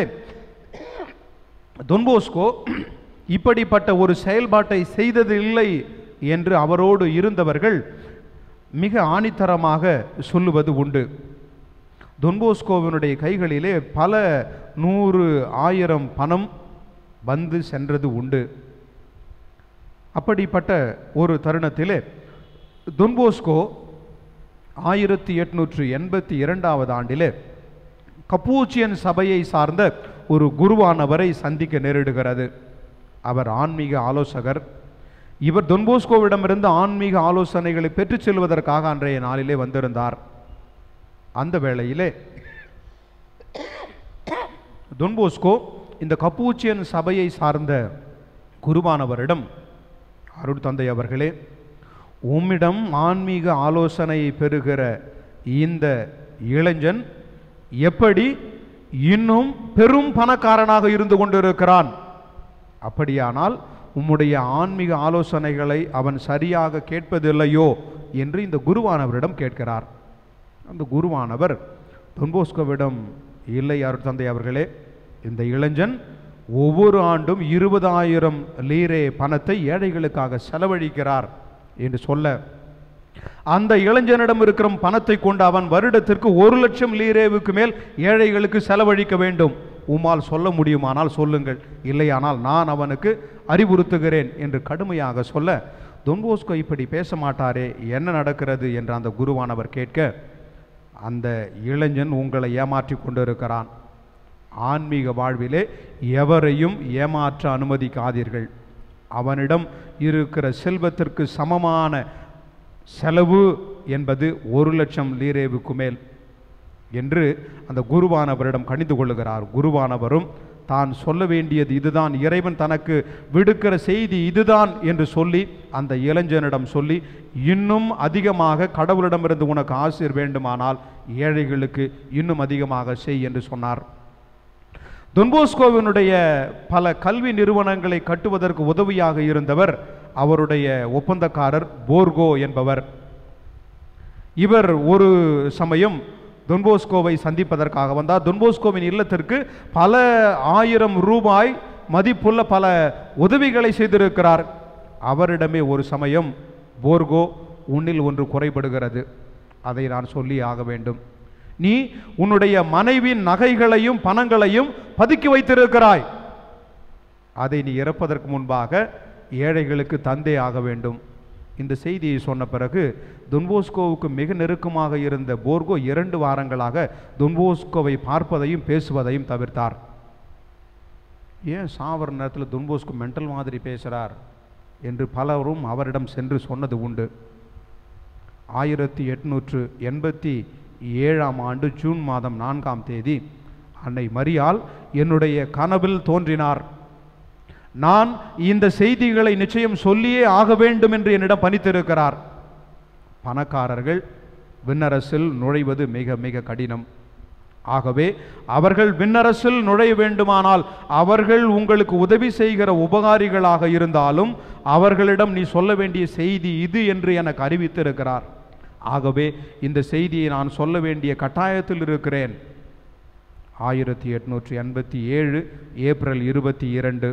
தொன்போஸ்கோ இப்படிப்பட்ட ஒரு செயல்பாட்டை செய்ததில்லை என்று அவரோடு இருந்தவர்கள் மிக ஆணித்தரமாக சொல்லுவது உண்டு தொன்போஸ்கோவினுடைய கைகளிலே பல நூறு ஆயிரம் பணம் வந்து சென்றது உண்டு அப்படிப்பட்ட ஒரு தருணத்திலே தொன்போஸ்கோ ஆயிரத்தி எட்நூற்று எண்பத்தி இரண்டாவது ஆண்டிலே கப்பூச்சியன் சபையை சார்ந்த ஒரு குருவானவரை சந்திக்க நேரிடுகிறது அவர் ஆன்மீக ஆலோசகர் இவர் தொன்போஸ்கோவிடமிருந்து ஆன்மீக ஆலோசனைகளை பெற்றுச் செல்வதற்காக அன்றைய நாளிலே வந்திருந்தார் அந்த வேளையிலே தொன்போஸ்கோ இந்த கப்பூச்சியன் சபையை சார்ந்த குருவானவரிடம் அருள் தந்தை அவர்களே உம்மிடம் ஆன்மீக ஆலோசனையை பெறுகிற இந்த இளைஞன் எப்படி இன்னும் பெரும் பணக்காரனாக இருந்து கொண்டிருக்கிறான் அப்படியானால் உம்முடைய ஆன்மீக ஆலோசனைகளை அவன் சரியாக கேட்பதில்லையோ என்று இந்த குருவானவரிடம் கேட்கிறார் அந்த குருவானவர் தொன்போஸ்கோவிடம் இல்லை அருள் தந்தை அவர்களே இந்த இளைஞன் ஒவ்வொரு ஆண்டும் இருபதாயிரம் லீரே பணத்தை ஏழைகளுக்காக செலவழிக்கிறார் என்று சொல்ல அந்த இளைஞனிடம் இருக்கிற பணத்தை கொண்டு அவன் வருடத்திற்கு ஒரு லட்சம் லீரேவுக்கு மேல் ஏழைகளுக்கு செலவழிக்க வேண்டும் உம்மால் சொல்ல முடியுமானால் சொல்லுங்கள் இல்லையானால் நான் அவனுக்கு அறிவுறுத்துகிறேன் என்று கடுமையாக சொல்ல தொன்போஸ்கோ இப்படி பேச மாட்டாரே என்ன நடக்கிறது என்று அந்த குருவானவர் கேட்க அந்த இளைஞன் உங்களை ஏமாற்றி கொண்டிருக்கிறான் ஆன்மீக வாழ்விலே எவரையும் ஏமாற்ற அனுமதிக்காதீர்கள் அவனிடம் இருக்கிற செல்வத்திற்கு சமமான செலவு என்பது ஒரு லட்சம் லீரேவுக்கு மேல் என்று அந்த குருவானவரிடம் கணிந்து கொள்ளுகிறார் குருவானவரும் தான் சொல்ல வேண்டியது இதுதான் இறைவன் தனக்கு விடுக்கிற செய்தி இதுதான் என்று சொல்லி அந்த இளைஞனிடம் சொல்லி இன்னும் அதிகமாக கடவுளிடமிருந்து உனக்கு ஆசிர் வேண்டுமானால் ஏழைகளுக்கு இன்னும் அதிகமாக செய் என்று சொன்னார் தொன்போஸ்கோவினுடைய பல கல்வி நிறுவனங்களை கட்டுவதற்கு உதவியாக இருந்தவர் அவருடைய ஒப்பந்தக்காரர் போர்கோ என்பவர் இவர் ஒரு சமயம் தொன்போஸ்கோவை சந்திப்பதற்காக வந்தார் தொன்போஸ்கோவின் இல்லத்திற்கு பல ஆயிரம் ரூபாய் மதிப்புள்ள பல உதவிகளை செய்திருக்கிறார் அவரிடமே ஒரு சமயம் போர்கோ உன்னில் ஒன்று குறைபடுகிறது அதை நான் சொல்லி ஆக வேண்டும் நீ உன்னுடைய மனைவியின் நகைகளையும் பணங்களையும் பதுக்கி வைத்திருக்கிறாய் அதை நீ இறப்பதற்கு முன்பாக ஏழைகளுக்கு தந்தே ஆக வேண்டும் இந்த செய்தியை சொன்ன பிறகு துன்போஸ்கோவுக்கு மிக நெருக்கமாக இருந்த போர்கோ இரண்டு வாரங்களாக துன்போஸ்கோவை பார்ப்பதையும் பேசுவதையும் தவிர்த்தார் ஏன் சாவர நேரத்தில் துன்போஸ்கோ மென்டல் மாதிரி பேசுகிறார் என்று பலரும் அவரிடம் சென்று சொன்னது உண்டு ஆயிரத்தி எட்நூற்று எண்பத்தி ஏழாம் ஆண்டு ஜூன் மாதம் நான்காம் தேதி அன்னை மரியாள் என்னுடைய கனவில் தோன்றினார் நான் இந்த செய்திகளை நிச்சயம் சொல்லியே ஆக வேண்டும் என்று என்னிடம் பணித்திருக்கிறார் பணக்காரர்கள் விண்ணரசில் நுழைவது மிக மிக கடினம் ஆகவே அவர்கள் விண்ணரசில் நுழைய வேண்டுமானால் அவர்கள் உங்களுக்கு உதவி செய்கிற உபகாரிகளாக இருந்தாலும் அவர்களிடம் நீ சொல்ல வேண்டிய செய்தி இது என்று எனக்கு அறிவித்திருக்கிறார் ஆகவே இந்த செய்தியை நான் சொல்ல வேண்டிய கட்டாயத்தில் இருக்கிறேன் ஆயிரத்தி எட்நூற்றி எண்பத்தி ஏழு ஏப்ரல் இருபத்தி இரண்டு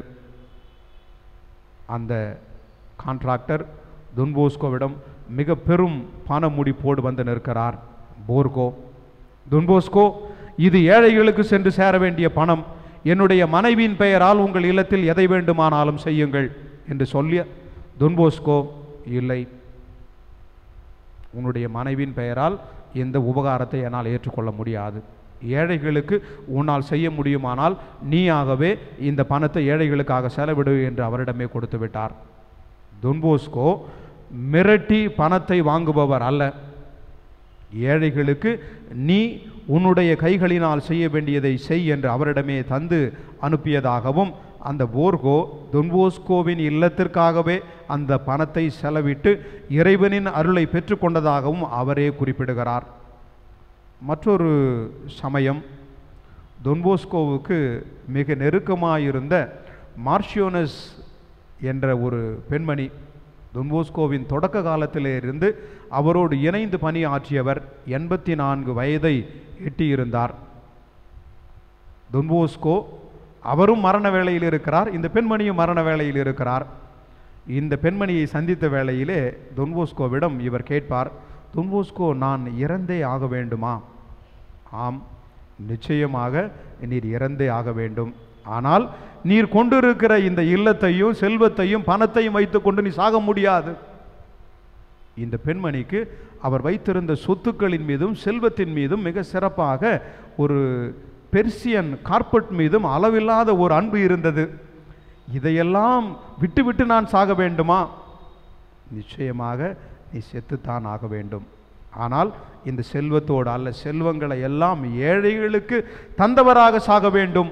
அந்த கான்ட்ராக்டர் துன்போஸ்கோவிடம் மிக பெரும் பண முடிப்போடு வந்து நிற்கிறார் போர்கோ துன்போஸ்கோ இது ஏழைகளுக்கு சென்று சேர வேண்டிய பணம் என்னுடைய மனைவியின் பெயரால் உங்கள் இல்லத்தில் எதை வேண்டுமானாலும் செய்யுங்கள் என்று சொல்லிய துன்போஸ்கோ இல்லை உன்னுடைய மனைவியின் பெயரால் இந்த உபகாரத்தை என்னால் ஏற்றுக்கொள்ள முடியாது ஏழைகளுக்கு உன்னால் செய்ய முடியுமானால் நீயாகவே இந்த பணத்தை ஏழைகளுக்காக செலவிடு என்று அவரிடமே கொடுத்து விட்டார் துன்போஸ்கோ மிரட்டி பணத்தை வாங்குபவர் அல்ல ஏழைகளுக்கு நீ உன்னுடைய கைகளினால் செய்ய வேண்டியதை செய் என்று அவரிடமே தந்து அனுப்பியதாகவும் அந்த போர்கோ தொன்போஸ்கோவின் இல்லத்திற்காகவே அந்த பணத்தை செலவிட்டு இறைவனின் அருளை பெற்றுக்கொண்டதாகவும் அவரே குறிப்பிடுகிறார் மற்றொரு சமயம் தொன்போஸ்கோவுக்கு மிக நெருக்கமாயிருந்த மார்ஷியோனஸ் என்ற ஒரு பெண்மணி தொன்போஸ்கோவின் தொடக்க காலத்திலே இருந்து அவரோடு இணைந்து பணியாற்றியவர் எண்பத்தி நான்கு வயதை எட்டியிருந்தார் தொன்போஸ்கோ அவரும் மரண வேளையில் இருக்கிறார் இந்த பெண்மணியும் மரண வேளையில் இருக்கிறார் இந்த பெண்மணியை சந்தித்த வேளையிலே தொன்போஸ்கோவிடம் இவர் கேட்பார் தொன்போஸ்கோ நான் இறந்தே ஆக வேண்டுமா ஆம் நிச்சயமாக நீர் இறந்தே ஆக வேண்டும் ஆனால் நீர் கொண்டிருக்கிற இந்த இல்லத்தையும் செல்வத்தையும் பணத்தையும் வைத்துக்கொண்டு நீ சாக முடியாது இந்த பெண்மணிக்கு அவர் வைத்திருந்த சொத்துக்களின் மீதும் செல்வத்தின் மீதும் மிக சிறப்பாக ஒரு பெர்சியன் கார்பெட் மீதும் அளவில்லாத ஒரு அன்பு இருந்தது இதையெல்லாம் விட்டு விட்டு நான் சாக வேண்டுமா நிச்சயமாக நீ செத்துத்தான் ஆக வேண்டும் ஆனால் இந்த செல்வத்தோடு அல்ல செல்வங்களை எல்லாம் ஏழைகளுக்கு தந்தவராக சாக வேண்டும்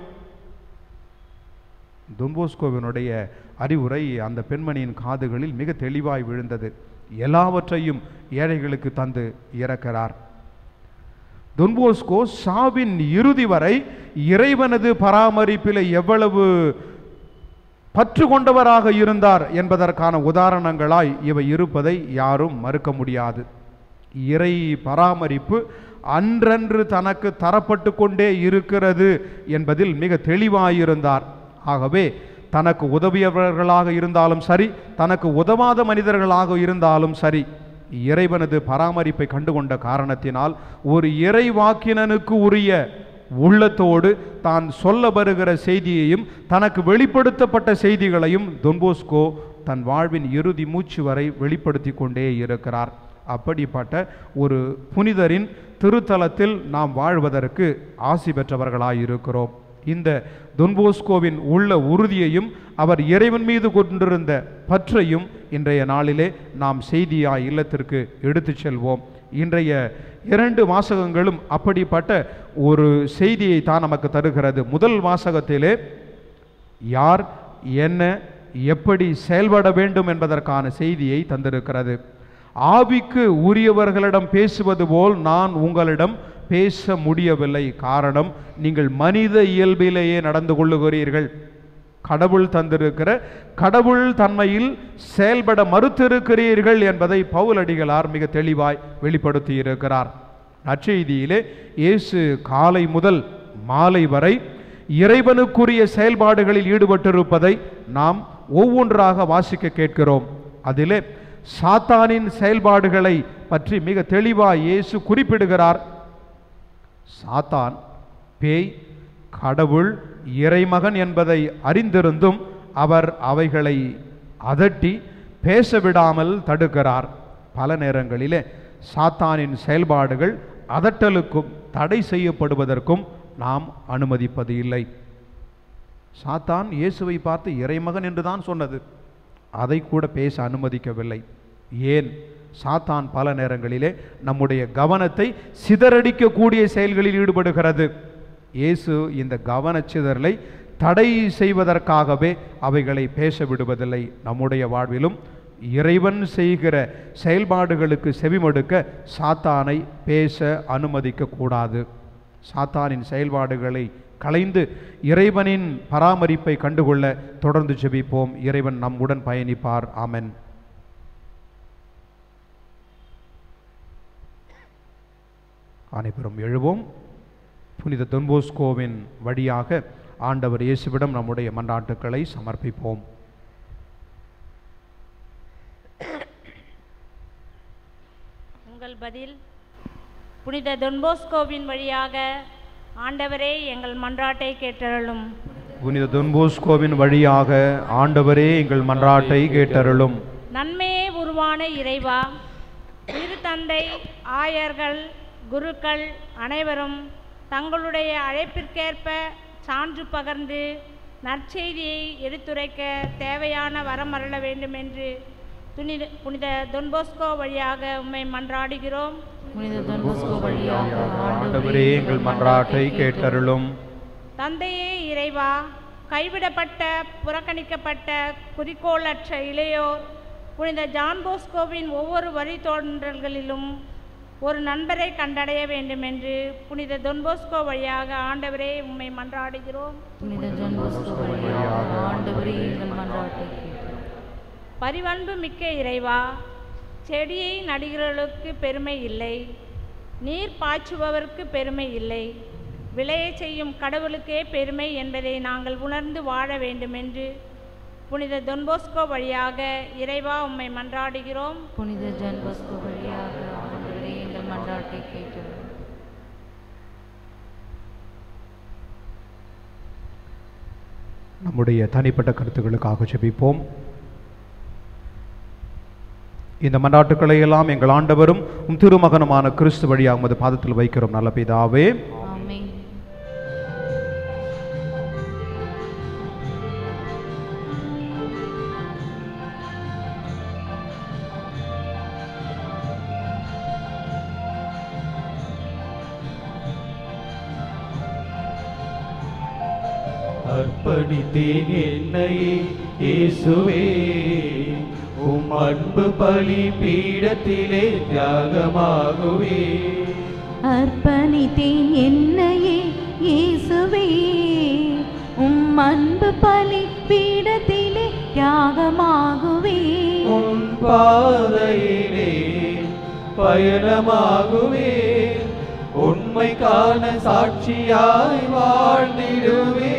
துன்போஸ்கோவினுடைய அறிவுரை அந்த பெண்மணியின் காதுகளில் மிக தெளிவாய் விழுந்தது எல்லாவற்றையும் ஏழைகளுக்கு தந்து இறக்கிறார் துன்போஸ்கோ சாவின் இறுதி வரை இறைவனது பராமரிப்பில் எவ்வளவு பற்று கொண்டவராக இருந்தார் என்பதற்கான உதாரணங்களாய் இவை இருப்பதை யாரும் மறுக்க முடியாது இறை பராமரிப்பு அன்றன்று தனக்கு தரப்பட்டு கொண்டே இருக்கிறது என்பதில் மிக தெளிவாயிருந்தார் ஆகவே தனக்கு உதவியவர்களாக இருந்தாலும் சரி தனக்கு உதவாத மனிதர்களாக இருந்தாலும் சரி இறைவனது பராமரிப்பை கண்டுகொண்ட காரணத்தினால் ஒரு இறை வாக்கினனுக்கு உரிய உள்ளத்தோடு தான் சொல்ல வருகிற செய்தியையும் தனக்கு வெளிப்படுத்தப்பட்ட செய்திகளையும் தொன்போஸ்கோ தன் வாழ்வின் இறுதி மூச்சு வரை வெளிப்படுத்தி கொண்டே இருக்கிறார் அப்படிப்பட்ட ஒரு புனிதரின் திருத்தலத்தில் நாம் வாழ்வதற்கு ஆசி பெற்றவர்களாய் இருக்கிறோம் இந்த தொன்போஸ்கோவின் உள்ள உறுதியையும் அவர் இறைவன் மீது கொண்டிருந்த பற்றையும் இன்றைய நாளிலே நாம் செய்தியாய் இல்லத்திற்கு எடுத்துச் செல்வோம் இன்றைய இரண்டு வாசகங்களும் அப்படிப்பட்ட ஒரு செய்தியை தான் நமக்கு தருகிறது முதல் வாசகத்திலே யார் என்ன எப்படி செயல்பட வேண்டும் என்பதற்கான செய்தியை தந்திருக்கிறது ஆவிக்கு உரியவர்களிடம் பேசுவது போல் நான் உங்களிடம் பேச முடியவில்லை காரணம் நீங்கள் மனித இயல்பிலேயே நடந்து கொள்ளுகிறீர்கள் கடவுள் தந்திருக்கிற கடவுள் தன்மையில் செயல்பட மறுத்திருக்கிறீர்கள் என்பதை பவுலடிகளார் மிக தெளிவாய் வெளிப்படுத்தி இருக்கிறார் நற்செய்தியிலே இயேசு காலை முதல் மாலை வரை இறைவனுக்குரிய செயல்பாடுகளில் ஈடுபட்டிருப்பதை நாம் ஒவ்வொன்றாக வாசிக்க கேட்கிறோம் அதிலே சாத்தானின் செயல்பாடுகளை பற்றி மிக தெளிவாய் இயேசு குறிப்பிடுகிறார் சாத்தான் பேய் கடவுள் இறைமகன் என்பதை அறிந்திருந்தும் அவர் அவைகளை அதட்டி பேச விடாமல் தடுக்கிறார் பல நேரங்களிலே சாத்தானின் செயல்பாடுகள் அதட்டலுக்கும் தடை செய்யப்படுவதற்கும் நாம் அனுமதிப்பது இல்லை சாத்தான் இயேசுவை பார்த்து இறைமகன் என்று தான் சொன்னது அதை கூட பேச அனுமதிக்கவில்லை ஏன் சாத்தான் பல நேரங்களிலே நம்முடைய கவனத்தை சிதறடிக்கக்கூடிய செயல்களில் ஈடுபடுகிறது இயேசு இந்த கவனச்சிதறலை தடை செய்வதற்காகவே அவைகளை பேச விடுவதில்லை நம்முடைய வாழ்விலும் இறைவன் செய்கிற செயல்பாடுகளுக்கு செவிமடுக்க சாத்தானை பேச அனுமதிக்க கூடாது சாத்தானின் செயல்பாடுகளை களைந்து இறைவனின் பராமரிப்பை கண்டுகொள்ள தொடர்ந்து ஜெபிப்போம் இறைவன் நம்முடன் பயணிப்பார் ஆமென் அனைவரும் எழுவோம் புனித தொன்போஸ்கோவின் வழியாக ஆண்டவர் இயேசுவிடம் நம்முடைய மன்றாட்டுக்களை சமர்ப்பிப்போம் உங்கள் பதில் புனித தொன்போஸ்கோவின் வழியாக ஆண்டவரே எங்கள் மன்றாட்டை கேட்டருளும் புனித தொன்போஸ்கோவின் வழியாக ஆண்டவரே எங்கள் மன்றாட்டை கேட்டருளும் நன்மையே உருவான இறைவா திரு தந்தை ஆயர்கள் குருக்கள் அனைவரும் தங்களுடைய அழைப்பிற்கேற்ப சான்று பகர்ந்து நற்செய்தியை எடுத்துரைக்க தேவையான வரம் அருள வேண்டும் என்று துணித புனித தொன்போஸ்கோ வழியாக உம்மை மன்றாடுகிறோம் புனித தொன்போஸ்கோ வழியாக ஆண்டவரே எங்கள் மன்றாட்டை கேட்டருளும் தந்தையே இறைவா கைவிடப்பட்ட புறக்கணிக்கப்பட்ட குறிக்கோளற்ற இளையோர் புனித ஜான் போஸ்கோவின் ஒவ்வொரு வழித்தோன்றல்களிலும் ஒரு நண்பரை கண்டடைய வேண்டும் என்று புனித தொன்போஸ்கோ வழியாக ஆண்டவரே உம்மை மன்றாடுகிறோம் புனித தொன்போஸ்கோ வழியாக ஆண்டவரே எங்கள் மன்றாட்டை கேட்டருளும். பரிவன்பு மிக்க இறைவா செடியை நடுகிறவர்களுக்கு பெருமை இல்லை நீர் பாய்ச்சுபவருக்கு பெருமை இல்லை விளையச் செய்யும் கடவுளுக்கே பெருமை என்பதை நாங்கள் உணர்ந்து வாழ வேண்டும் என்று புனித தொன்போஸ்கோ வழியாக இறைவா உம்மை மன்றாடுகிறோம் புனித ஜன்போஸ்கோ வழியாக ஆண்டவரே எங்கள் மன்றாட்டை கேட்டருளும். நம்முடைய தனிப்பட்ட கருத்துக்களுக்காக ஜெபிப்போம் இந்த மன்றாட்டுக்களை எல்லாம் எங்கள் ஆண்டவரும் உம் திருமகனுமான கிறிஸ்து வழியாக உமது பாதத்தில் வைக்கிறோம் நல்ல பிதாவே ஆமென் அர்ப்பணித்தேன் என்னையே இயேசுவே உம் அன்பு பலி பீடத்திலே தியாகமாகுவே அர்ப்பணித்தேன் என்னையே இயேசுவே உம் அன்பு பலி பீடத்திலே தியாகமாகுவே உன் பாதையிலே பயணமாகுவே உண்மைக்கான சாட்சியாய் வாழ்ந்திடுவே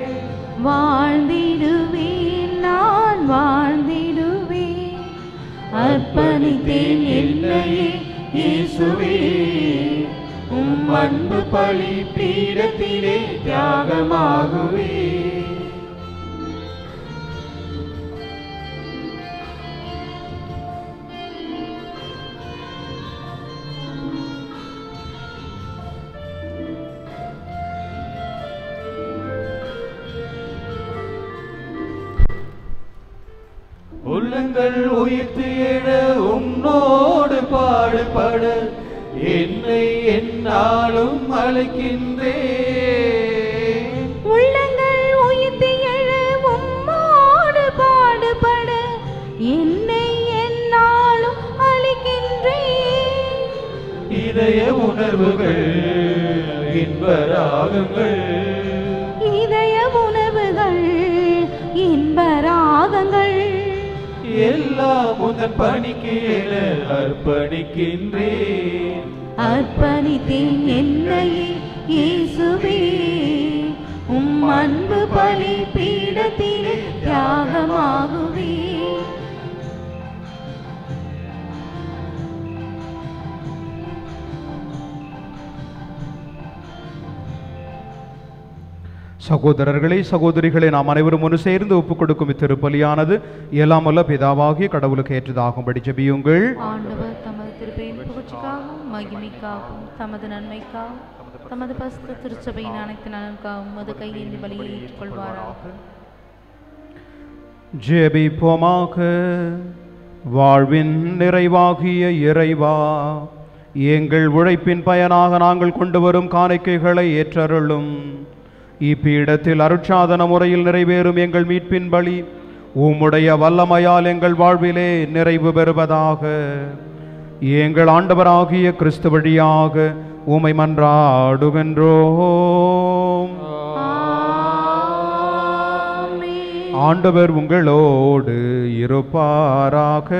வாழ்ந்திடுவேன் நான் வாழ்ந்திடுவேன் அர்ப்பணித்தேன் என்னையே இயேசுவே உம் உம் அன்பு பலி பீடத்திலே தியாகமாகுவே உள்ளங்கள் உயிர்த்து எழ உன்னோடு பாடுபட என்னை என்னாலும் அழைக்கின்றேன் உள்ளங்கள் உயிர்த்து எழ உம்மோடு பாடுபட என்னை என்னாலும் அளிக்கின்றேன் இதய உணர்வுகள் இன்பராகங்கள் இதய உணவுகள் இன்பராகங்கள் எல்லாம் உந்தன் பணிக்கு என அர்ப்பணிக்கின்றேன் அர்ப்பணித்தேன் என்னையே இயேசுவே உம் அன்பு பலி பீடத்திலே தியாகமாகுவே சகோதரர்களே சகோதரிகளே நாம் அனைவரும் ஒன்று சேர்ந்து ஒப்புக் கொடுக்கும் இத்திருப்பலியானது எல்லாமல்ல பிதாவாகிய கடவுளுக்கு ஏற்றதாகும்படி ஜெபியுங்கள் ஆண்டவர் தமது திருப்பெயின் புகழ்ச்சிக்காகவும் மகிமைக்காகவும் தமது நன்மைக்காகவும் தமது பஸ்த திருச்சபையின் அனைத்து நலனுக்காகவும் மது கையேந்தி பலியை ஏற்றுக்கொள்வாராக ஜெபிப்போமாக வாழ்வின் நிறைவாகிய இறைவா எங்கள் உழைப்பின் பயனாக நாங்கள் கொண்டு வரும் காணிக்கைகளை ஏற்றருளும் இப்பீடத்தில் அருட்சாதன முறையில் நிறைவேறும் எங்கள் மீட்பின் பலி உம்முடைய வல்லமையால் எங்கள் வாழ்விலே நிறைவு பெறுவதாக எங்கள் ஆண்டவராகிய கிறிஸ்து வழியாக உமை மன்றாடுகின்றோம் ஆண்டவர் உங்களோடு இருப்பாராக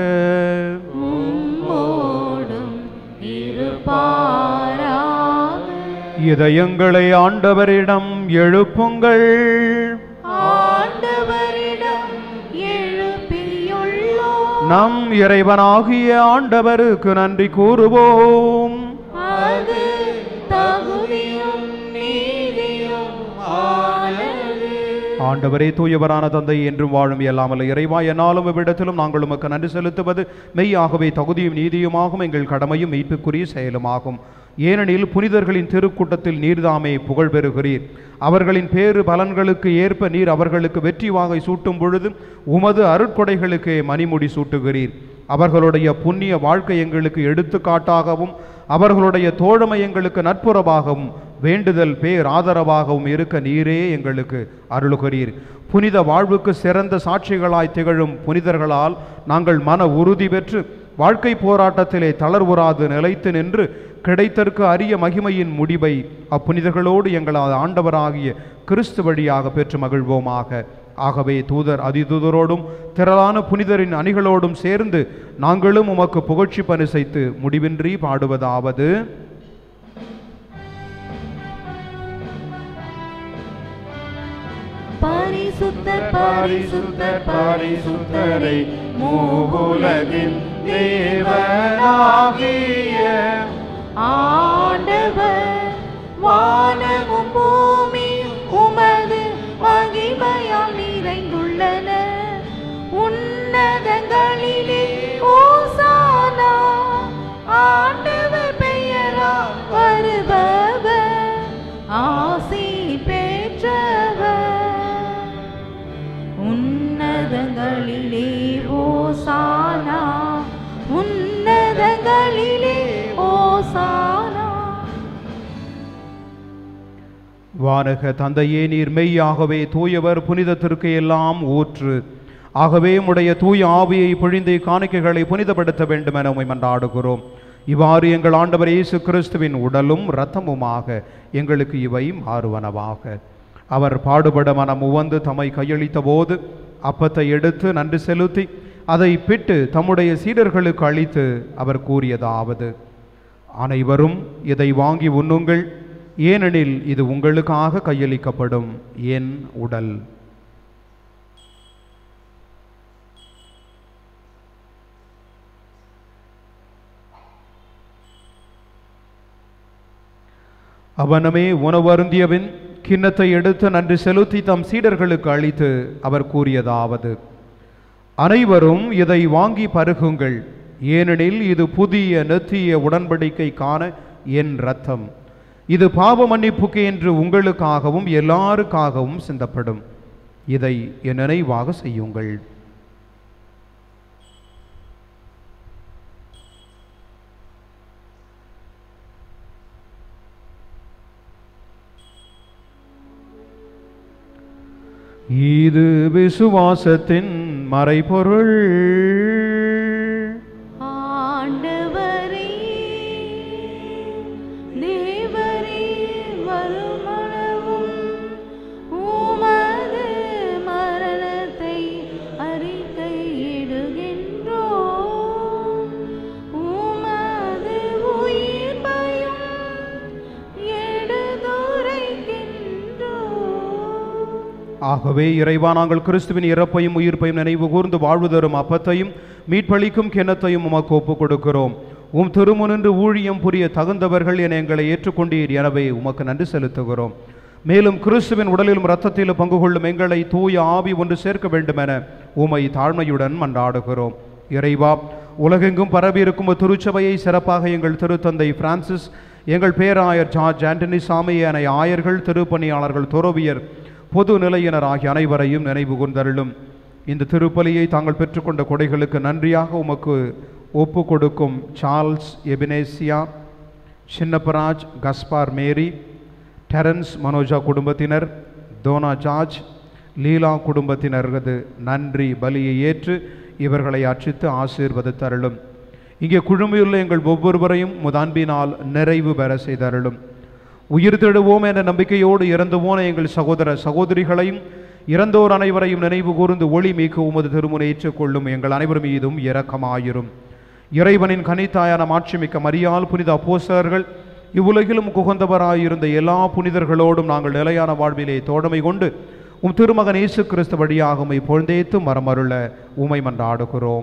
உம்மோடும் இருப்பாராக இதயங்களை ஆண்டவரிடம் எழுப்புங்கள் ஆண்டவரிடம் எழுப்பியுள்ளோம் நம் இறைவனாகிய ஆண்டவருக்கு நன்றி கூறுவோம் அது தகுதியும் நீதியும் ஆனது ஆண்டவரே தூயவரான தந்தை என்றும் வாழும் இயலாமல் இறைவா என்னாலும் இவ்விடத்திலும் நாங்கள் உமக்கு நன்றி செலுத்துவது மெய்யாகவே தகுதியும் நீதியுமாகும் எங்கள் கடமையும் மீட்புக்குரிய செயலுமாகும் ஏனெனில் புனிதர்களின் திருக்கூட்டத்தில் நீர்தாமே புகழ் பெறுகிறீர் அவர்களின் பேறு பலன்களுக்கு ஏற்ப நீர் அவர்களுக்கு வெற்றி வாகை சூட்டும் பொழுது உமது அருட்கொடைகளுக்கு மணிமுடி சூட்டுகிறீர் அவர்களுடைய புண்ணிய வாழ்க்கை எங்களுக்கு எடுத்துக்காட்டாகவும் அவர்களுடைய தோழமை எங்களுக்கு நட்புறவாகவும் வேண்டுதல் பேர் ஆதரவாகவும் இருக்க நீரே எங்களுக்கு அருளுகிறீர் புனித வாழ்வுக்கு சிறந்த சாட்சிகளாய் திகழும் புனிதர்களால் நாங்கள் மன உறுதி பெற்று வாழ்க்கை போராட்டத்திலே தளர்வுறாது நிலைத்து நின்று கிடைத்தற்கு அரிய மகிமையின் முடிவை அப்புனிதர்களோடு எங்களது ஆண்டவராகிய கிறிஸ்து வழியாக பெற்று மகிழ்வோமாக ஆகவே தூதர் அதிதூதரோடும் திரளான புனிதரின் அணிகளோடும் சேர்ந்து நாங்களும் உமக்கு புகழ்ச்சி பரிசைத்து முடிவின்றி பாடுவதாவது பரிசுத்தர் பரிசுத்தர் பரிசுத்தரை மூவுலகின் தேவனாகிய ஆண்டவர் வானமும் பூமியும் உமது மகிமையால் நிறைந்துள்ளன உன்னதங்களிலே ஓசானா ஆண்டவர் பெயரால் வருபவர் ஆசி பெற்றவர் உன்னதங்களிலே ஓசானா உன்னதங்களிலே ஓசானா வானக தந்தையே நீர் மெய்யாகவே தூயவர் புனிதத்திற்கு எல்லாம் ஊற்று ஆகவே உடைய தூய ஆவியை பொழிந்து காணிக்கைகளை புனிதப்படுத்த வேண்டும் என உம்மை மன்றாடுகிறோம் இவ்வாறு எங்கள் ஆண்டவர் இயேசு கிறிஸ்துவின் உடலும் இரத்தமுமாக எங்களுக்கு இவை மாறுவனவாக அவர் பாடுபட மனம் உவந்து தம்மை கையளித்த போது அப்பத்தை எடுத்து நன்றி செலுத்தி அதை பிட்டு தம்முடைய சீடர்களுக்கு அளித்து அவர் கூறியதாவது அனைவரும் இதை வாங்கி உண்ணுங்கள் ஏனெனில் இது உங்களுக்காக கையளிக்கப்படும் என் உடல் அவனமே உணவு அருந்தியபின் கிண்ணத்தை எடுத்து நன்றி செலுத்தி தம் சீடர்களுக்கு அளித்து அவர் கூறியதாவது அனைவரும் இதை வாங்கி பருகுங்கள் ஏனெனில் இது புதிய நெத்திய உடன்படிக்கைக்கான என் ரத்தம் இது பாவ மன்னிப்புக்கு என்று உங்களுக்காகவும் எல்லாருக்காகவும் சிந்தப்படும் இதை என் நினைவாக செய்யுங்கள் இது விசுவாசத்தின் மறைபொருள் ஆண்டவரே தேவரே வருமளவும் உமது மரணத்தை அறிக்கையிடுகின்றோம் உமது உயிர்ப்பையும் எடுத்துரைக்கின்றோம் ஆகவே இறைவா நாங்கள் கிறிஸ்துவின் இறப்பையும் உயிர்ப்பையும் நினைவு கூர்ந்து வாழ்வு தரும் அப்பத்தையும் மீட்பளிக்கும் கிண்ணத்தையும் உமக்கு ஒப்புக் கொடுக்கிறோம் உம் திருமுனின்று ஊழியம் புரிய தகுந்தவர்கள் என எங்களை ஏற்றுக்கொண்டீர் எனவே உமக்கு நன்றி செலுத்துகிறோம் மேலும் கிறிஸ்துவின் உடலிலும் இரத்தத்திலும் பங்கு கொள்ளும் எங்களை தூய ஆவி ஒன்று சேர்க்க வேண்டுமென உமை தாழ்மையுடன் மன்றாடுகிறோம் இறைவா உலகெங்கும் பரவியிருக்கும் ஒரு திருச்சபையை சிறப்பாக எங்கள் திருத்தந்தை பிரான்சிஸ் எங்கள் பேராயர் ஜார்ஜ் ஆண்டனி சாமி என ஆயர்கள் திருப்பணியாளர்கள் துறவியர் பொது நிலையினர் ஆகிய அனைவரையும் நினைவு கூர்ந்தருளும் இந்த திருப்பலியை தாங்கள் பெற்றுக்கொண்ட கொடைகளுக்கு நன்றியாக உமக்கு ஒப்பு கொடுக்கும் Charles Ebenezia Chinnapparaj Gaspar Mary Terence Manoja குடும்பத்தினர் தோனா ஜார்ஜ் லீலா குடும்பத்தினரது நன்றி பலியை ஏற்று இவர்களை அர்ச்சித்து ஆசீர்வதித்தருளும் இங்கே குழுமியுள்ள எங்கள் ஒவ்வொருவரையும் முதான்பினால் நிறைவு பெற செய்தருளும் உயிர் தெழுவோம் என்ற நம்பிக்கையோடு இறந்து போன எங்கள் சகோதர சகோதரிகளையும் இறந்தோர் அனைவரையும் நினைவு கூர்ந்து ஒளி மீக்க உமது திருமுனை ஏற்றுக்கொள்ளும் எங்கள் அனைவர் மீதும் இரக்கமாயிரும் இறைவனின் கனித்தாயான மாட்சிமிக்க மரியால் புனித அப்போஸ்தலர்கள் இவ்வுலகிலும் குகந்தவராயிருந்த எல்லா புனிதர்களோடும் நாங்கள் நிலையான வாழ்விலே தோழமை கொண்டு உம் திருமகன் இயேசு கிறிஸ்து வழியாக உம்மை பொழுந்தேத்து மரமருள உமை மன்றாடுகிறோம்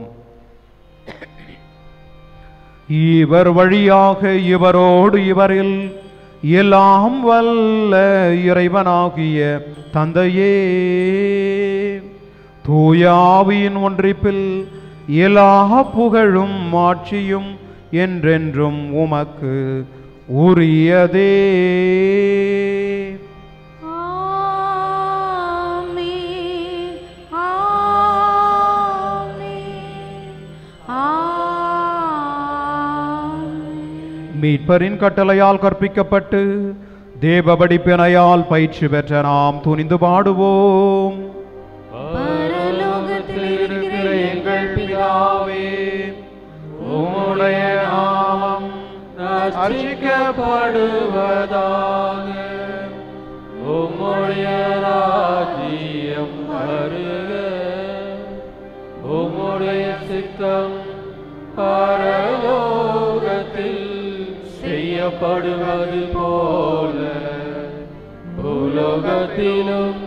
இவர் வழியாக இவரோடு இவரில் எல்லாம் வல்ல இறைவனாகிய தந்தையே தூயாவியின் ஒன்றிப்பில் எல்லா புகழும் ஆட்சியும் என்றென்றும் உமக்கு உரியதே ஆமென் ஆமென் ஆமென் மீட்பரின் கட்டளையால் கற்பிக்கப்பட்டு தேவ படிப்பினையால் பயிற்சி பெற்ற நாம் துணிந்து பாடுவோம் பரலோகத்தில் இருக்கிற எங்கள் பிதாவே உம்முடைய நாமம் அர்ச்சிக்கப்படுவதாக உம்முடைய ராஜ்யம் வருக உம்முடைய சித்தம் பரலோகத்தில் செய்யப்படுவது போல உலோகத்திலும்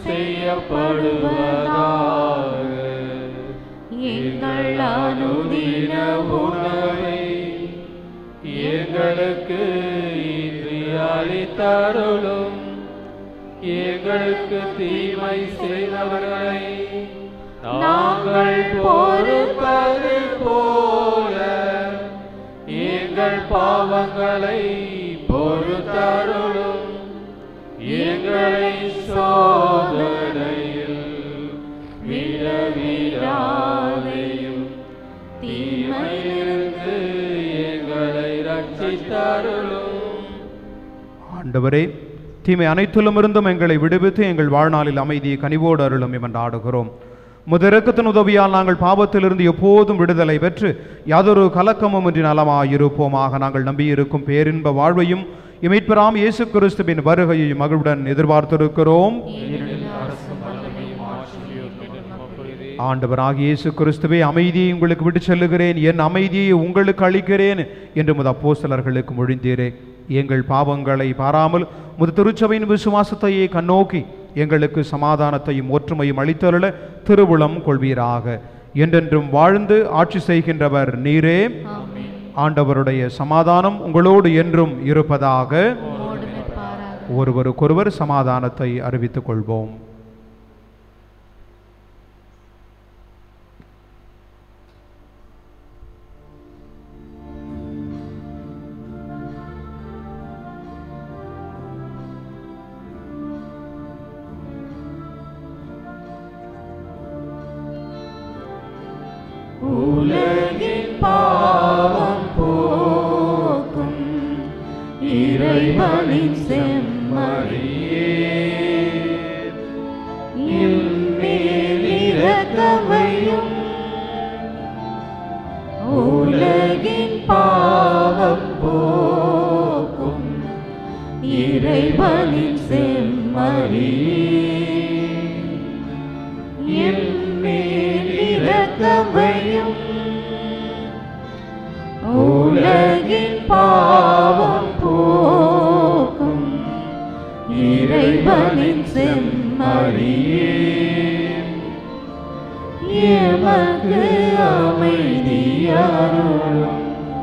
செய்யப்படுவதாக எங்கள் அனுதின உணவை எங்களுக்கு இன்று அளித்தருளும் எங்களுக்கு தீமை செய்தவர்களை நாங்கள் பொறுப்பது போல எங்கள் பாவங்களை பொறுத்தருளும் எங்களை சோதனையில் விழவிடாதையும் தீமையிலிருந்து எங்களை ரட்சித்தருளும் ஆண்டவரே தீமை அனைத்திலும் இருந்தும் எங்களை விடுவித்து எங்கள் வாழ்நாளில் அமைதியை கனிவோடு அருளும் என்று ஆடுகிறோம் முதரக்கத்தின் உதவியால் நாங்கள் பாவத்திலிருந்து எப்போதும் விடுதலை பெற்று யாதொரு கலக்கமும் இன்றி நலமாயிருப்போமாக நாங்கள் நம்பியிருக்கும் பேரின்ப வாழ்வையும் இமைப்பெறாம் இயேசு கிறிஸ்துவின் வருகையையும் மகிழ்வுடன் எதிர்பார்த்திருக்கிறோம் ஆண்டவராகிய இயேசு கிறிஸ்துவே அமைதியை உங்களுக்கு விட்டு செல்லுகிறேன் என் அமைதியை உங்களுக்கு அளிக்கிறேன் என்று முத அப்போஸ்தலர்களுக்கு மொழிந்தீரே எங்கள் பாவங்களை பாராமல் முது திருச்சபையின் விசுவாசத்தையே கண்ணோக்கி எங்களுக்கு சமாதானத்தையும் ஒற்றுமையும் அளித்தருள திருவுளம் கொள்வீராக என்றென்றும் வாழ்ந்து ஆட்சி செய்கின்றவர் நீரே ஆண்டவருடைய சமாதானம் உங்களோடு என்றும் இருப்பதாக உம்மோடும் ஒருவருக்கொருவர் சமாதானத்தை அறிவித்துக் கொள்வோம் உலகின் பாவம் போக்கும் இறைவனின் செம்மறியே இம்மேல் இரக்கமையும் உலகின் பாவம் போக்கும் இறைவனின் செம்மறியே என்மேல் இரக்கமையும் உலகின் பாவம் போக்கும் இறைவனின் செம்மறியே எமக்கு அமைதியாருளும்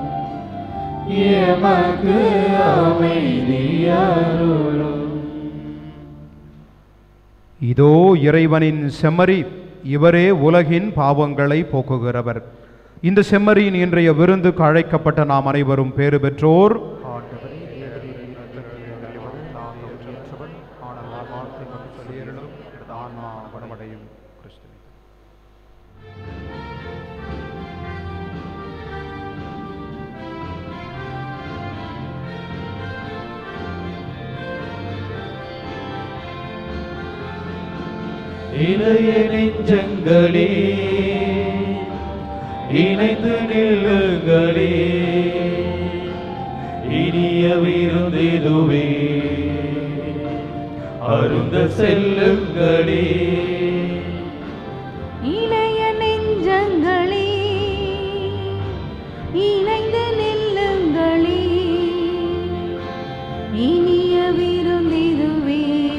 எமக்கு அமைதியாருளும் இதோ இறைவனின் செம்மறி இவரே உலகின் பாவங்களை போக்குகிறவர் இந்த செம்மறியின் இன்றைய விருந்துக்கு அழைக்கப்பட்ட நாம் அனைவரும் பேறு பெற்றோர் இளைய நெஞ்சங்களே இணைந்து நில்லுங்களே இனிய விருந்திதுவே அருந்த செல்லுங்களே இளைய நெஞ்சங்களே இணைந்து நில்லுங்களே இனிய விருந்திதுவே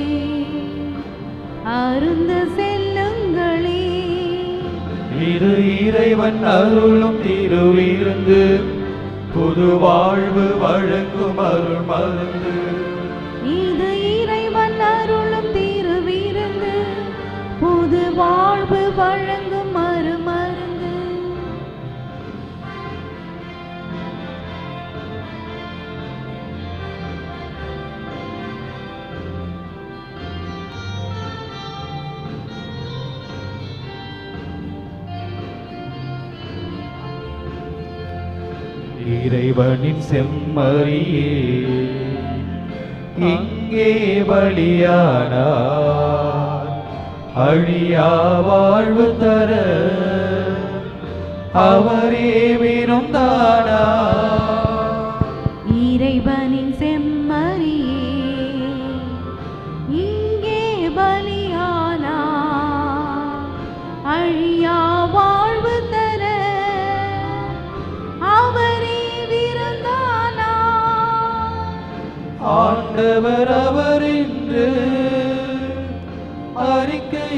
அருந்த செல்லுங்களே இது இறைவன் அருளும் திருவிருந்து புது வாழ்வு வழங்கும் அருள் மருந்து இது இறைவன் அருளும் திருவிருந்து புது வாழ்வு வழங்கும் மறுமருந்து இறைவனின் செம்மறியே இங்கே பலியானார் அழியா வாழ்வு தர அவரே விருந்தானா இறைவனின் செம்மறியே இங்கே பலியானா அழியா வாழ்வு தர அவரே விருந்தானா ஆண்டவர் அவர் என்று அறிக்கை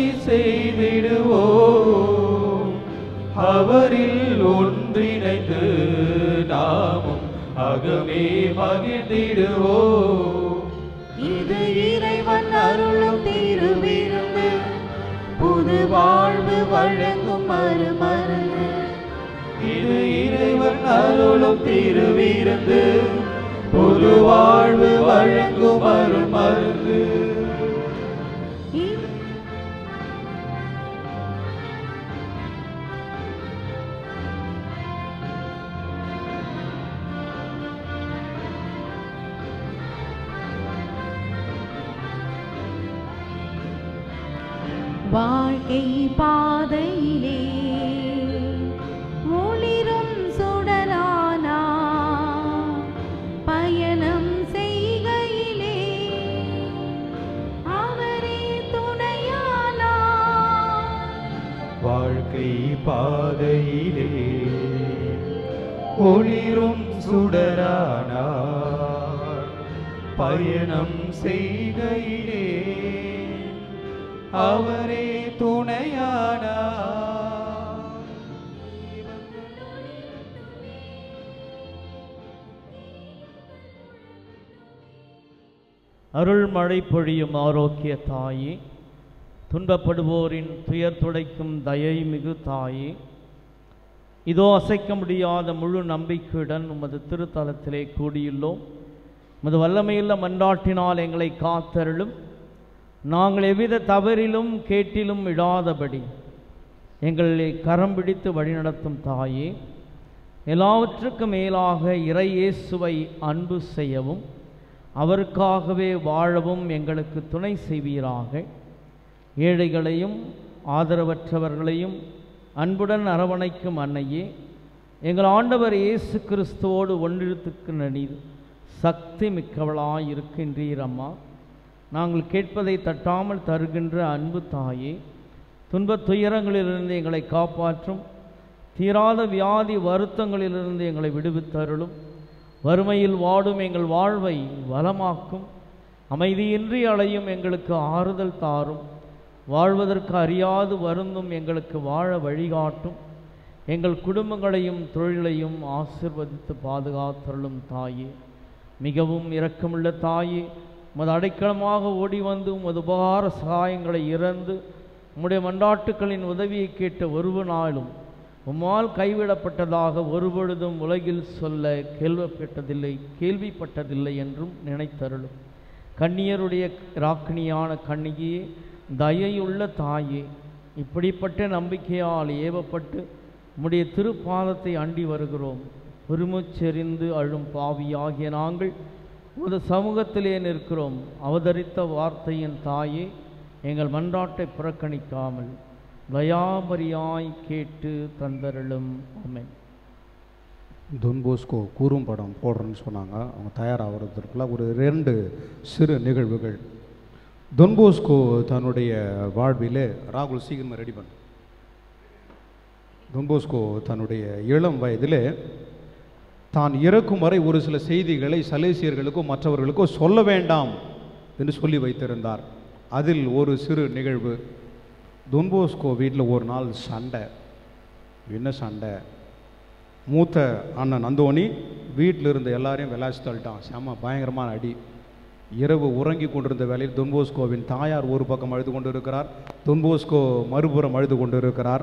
செய்திடுவோம் அவரில் ஒன்றிணைந்து நாமும் அகமே மகிழ்ந்திடுவோம் இது இறைவன் அருளும் திருவிருந்து புது வாழ்வு வழங்கும் மறுமருந்து இது இறைவன் அருளும் திருவிருந்து புது வாழ்வு வழங்கும் அருள் மருந்து வாழ்க்கை பாதையிலே ஒளிரும் சுடரானா பயணம் செய்கையிலே அவரே துணையானா வாழ்க்கை பாதையிலே ஒளிரும் சுடரானார் பயணம் செய்கையிலே அவரே துணையானார் அருள் மழை பொழியும் ஆரோக்கிய தாயே துன்பப்படுவோரின் துயர் துடைக்கும் தயை மிகு தாயே இதோ அசைக்க முடியாத முழு நம்பிக்கையுடன் உமது திருத்தலத்திலே கூடியுள்ளோம் உமது வல்லமையுள்ள மன்றாட்டினால் எங்களை காத்தருளும் நாங்கள் எவ்வித தவறிலும் கேட்டிலும் இடாதபடி எங்களை கரம் பிடித்து வழிநடத்தும் தாயே எல்லாவற்றுக்கும் மேலாக இறை இயேசுவை அன்பு செய்யவும் அவருக்காகவே வாழவும் எங்களுக்கு துணை செய்வீராக ஏழைகளையும் ஆதரவற்றவர்களையும் அன்புடன் அரவணைக்கும் அன்னையே எங்கள் ஆண்டவர் இயேசு கிறிஸ்துவோடு ஒன்றிருத்துக்கு நனீர் சக்தி மிக்கவளாய் இருக்கின்றீர் அம்மா நாங்கள் கேட்பதை தட்டாமல் தருகின்ற அன்பு தாயே துன்பத் துயரங்களிலிருந்து எங்களை காப்பாற்றும் தீராத வியாதி வருத்தங்களிலிருந்து எங்களை விடுவித்தருளும் வறுமையில் வாடும் எங்கள் வாழ்வை வளமாக்கும் அமைதியின்றி அலையும் எங்களுக்கு ஆறுதல் தாரும் வாழ்வதற்கு அறியாது வருந்தும் எங்களுக்கு வாழ வழிகாட்டும் எங்கள் குடும்பங்களையும் தொழிலையும் ஆசிர்வதித்து பாதுகாத்தருளும் தாயே மிகவும் இரக்கமுள்ள தாயே உமது அடைக்கலமாக ஓடி வந்து உமது உபகார சகாயங்களை இறந்து உம்முடைய மண்டாட்டுக்களின் உதவியை கேட்ட ஒருவனாலும் உம்மால் கைவிடப்பட்டதாக ஒருபொழுதும் உலகில் சொல்ல கேள்விப்பட்டதில்லை கேள்விப்பட்டதில்லை என்றும் நினைத்தருளும் கண்ணியருடைய ராக்கினியான கண்ணிகையே தயையுள்ள தாயே இப்படிப்பட்ட நம்பிக்கையால் ஏவப்பட்டு உம்முடைய திருப்பாதத்தை அண்டி வருகிறோம் பெருமுச்செறிந்து அழும் பாவியாகிய நாங்கள் உமது சமூகத்திலே நிற்கிறோம் அவதரித்த வார்த்தையின் தாயே எங்கள் மன்றாட்டை புறக்கணிக்காமல் தயாபரியாய் கேட்டு தந்தருளும் அமேன் தொன்போஸ்கோ கூறும் படம் போடுறேன்னு சொன்னாங்க அவங்க தயாராகிறதுக்குள்ள ஒரு ரெண்டு சிறு நிகழ்வுகள் தொன்போஸ்கோ தன்னுடைய வாழ்விலே ராகுல் சீக்கிரமாக ரெடி பண்ண தொன்போஸ்கோ தன்னுடைய இளம் வயதிலே தான் இறக்கும் வரை ஒரு சில செய்திகளை சலேசியர்களுக்கோ மற்றவர்களுக்கோ சொல்ல வேண்டாம் என்று சொல்லி வைத்திருந்தார் அதில் ஒரு சிறு நிகழ்வு தொன்போஸ்கோ வீட்டில் ஒரு நாள் சண்டை என்ன சண்டை மூத்த அண்ணன் நந்தோனி வீட்டில் இருந்த எல்லாரையும் விளாசி தள்ளிட்டான் செம பயங்கரமான அடி இரவு உறங்கி கொண்டிருந்த வேளையில் தொன்போஸ்கோவின் தாயார் ஒரு பக்கம் அழுது கொண்டு இருக்கிறார் தொன்போஸ்கோ மறுபுறம் அழுது கொண்டு இருக்கிறார்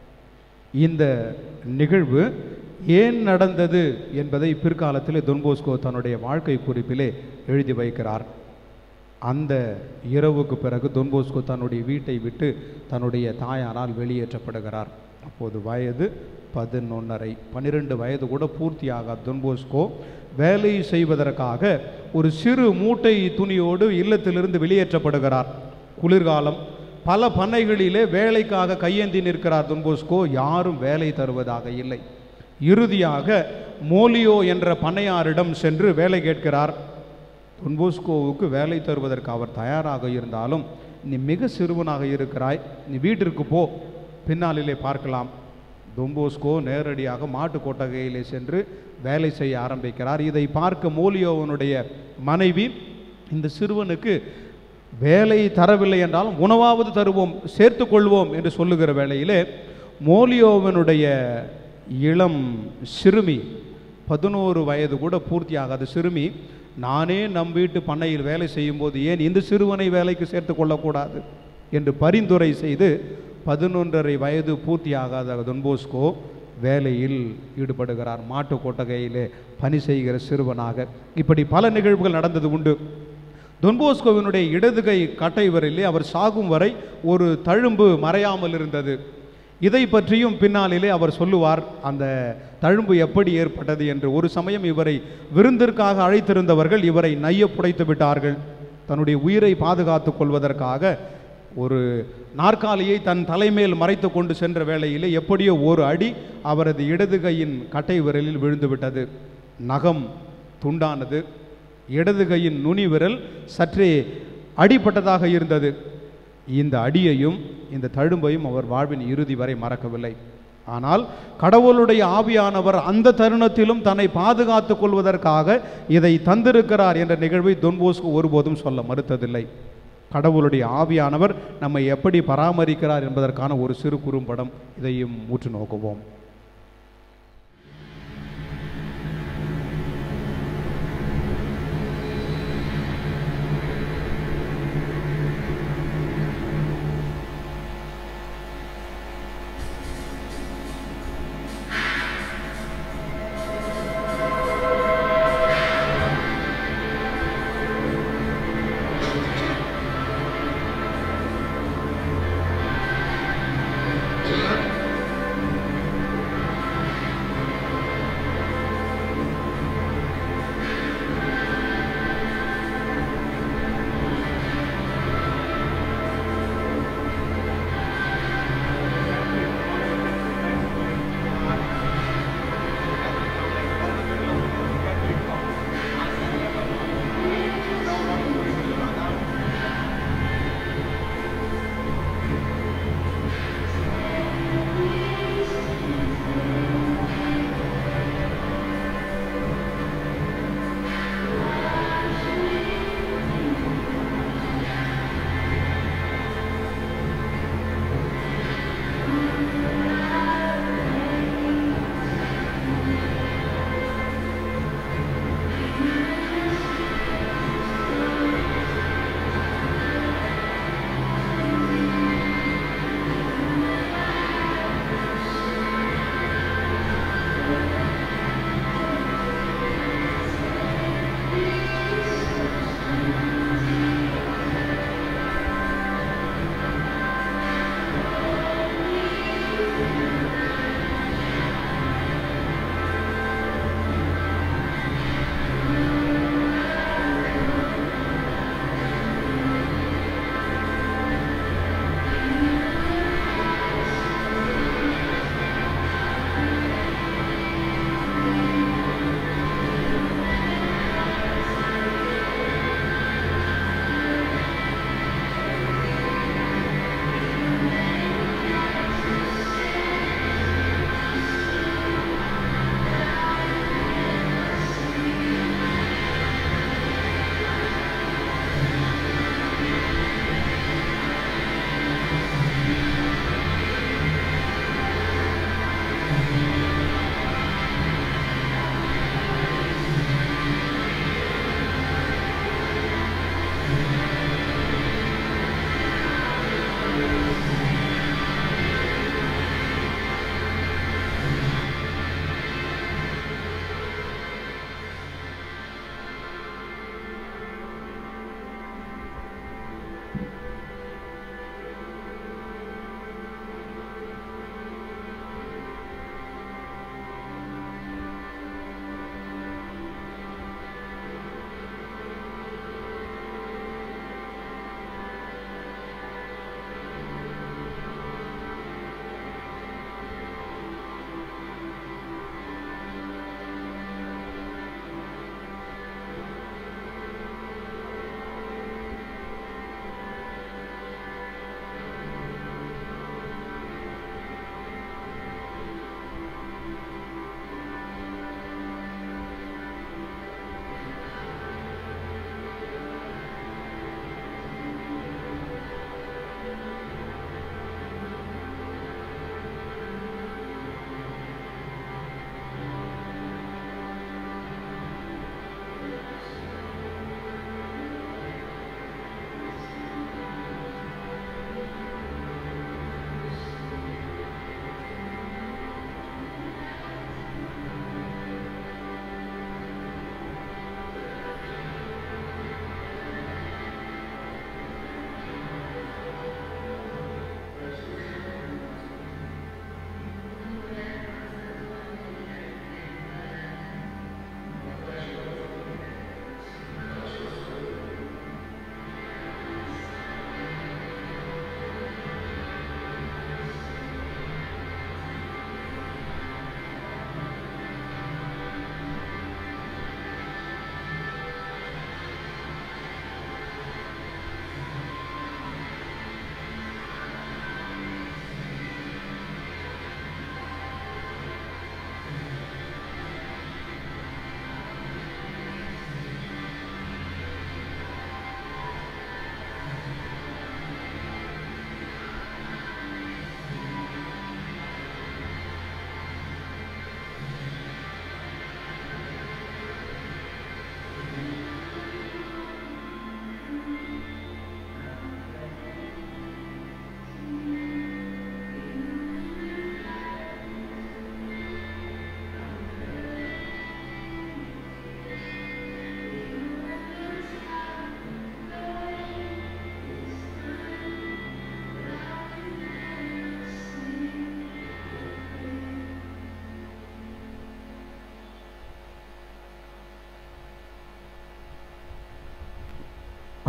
இந்த நிகழ்வு ஏன் நடந்தது என்பதை பிற்காலத்தில் தொன்போஸ்கோ தன்னுடைய வாழ்க்கை குறிப்பிலே எழுதி வைக்கிறார் அந்த இரவுக்கு பிறகு தொன்போஸ்கோ தன்னுடைய வீட்டை விட்டு தன்னுடைய தாயாரால் வெளியேற்றப்படுகிறார் அப்போது வயது பதினொன்னரை பன்னிரெண்டு வயது கூட பூர்த்தியாகாத தொன்போஸ்கோ வேலை செய்வதற்காக ஒரு சிறு மூட்டை துணியோடு இல்லத்திலிருந்து வெளியேற்றப்படுகிறார் குளிர்காலம் பல பண்ணைகளிலே வேலைக்காக கையேந்தி நிற்கிறார் தொன்போஸ்கோ யாரும் வேலை தருவதாக இல்லை இறுதியாக மோலியோ என்ற பண்ணையாரிடம் சென்று வேலை கேட்கிறார் தொன்போஸ்கோவுக்கு வேலை தருவதற்கு அவர் தயாராக இருந்தாலும் நீ மிக சிறுவனாக இருக்கிறாய் நீ வீட்டிற்கு போ பின்னாளிலே பார்க்கலாம் தொம்போஸ்கோ நேரடியாக மாட்டு கொட்டகையிலே சென்று வேலை செய்ய ஆரம்பிக்கிறார் இதை பார்க்க மோலியோவனுடைய மனைவி இந்த சிறுவனுக்கு வேலை தரவில்லை என்றாலும் உணவாவது தருவோம் சேர்த்து கொள்வோம் என்று சொல்லுகிற வேளையிலே மோலியோவனுடைய இளம் சிறுமி பதினோரு வயது கூட பூர்த்தியாகாத சிறுமி நானே நம் வீட்டு பண்ணையில் வேலை செய்யும்போது ஏன் இந்த சிறுவனை வேலைக்கு சேர்த்து கொள்ளக்கூடாது என்று பரிந்துரை செய்து பதினொன்றரை வயது பூர்த்தியாகாத தொன்போஸ்கோ வேலையில் ஈடுபடுகிறார் மாட்டு கொட்டகையிலே பணி செய்கிற சிறுவனாக இப்படி பல நிகழ்வுகள் நடந்தது உண்டு தொன்போஸ்கோவினுடைய இடது கை கட்டை வரையிலே அவர் சாகும் வரை ஒரு தழும்பு மறையாமல் இருந்தது இதை பற்றியும் பின்னாளிலே அவர் சொல்லுவார் அந்த தழும்பு எப்படி ஏற்பட்டது என்று ஒரு சமயம் இவரை விருந்திற்காக அழைத்திருந்தவர்கள் இவரை நைய புடைத்து விட்டார்கள் தன்னுடைய உயிரை பாதுகாத்துக் கொள்வதற்காக ஒரு நாற்காலியை தன் தலைமேல் மறைத்து கொண்டு சென்ற வேளையிலே எப்படியோ ஒரு அடி அவரது இடது கையின் கட்டை விரலில் விழுந்து விட்டது நகம் துண்டானது இடது கையின் நுனி விரல் சற்றே அடிபட்டதாக இருந்தது இந்த அடியையும் இந்த தழும்பையும் அவர் வாழ்வின் இறுதி வரை மறக்கவில்லை ஆனால் கடவுளுடைய ஆவியானவர் அந்த தருணத்திலும் தன்னை பாதுகாத்துக் கொள்வதற்காக இதை தந்திருக்கிறார் என்ற நிகழ்வை தொன்போஸ்கு ஒருபோதும் சொல்ல மறுத்ததில்லை கடவுளுடைய ஆவியானவர் நம்மை எப்படி பராமரிக்கிறார் என்பதற்கான ஒரு சிறு குறும்படம் இதையும் ஊற்று நோக்குவோம்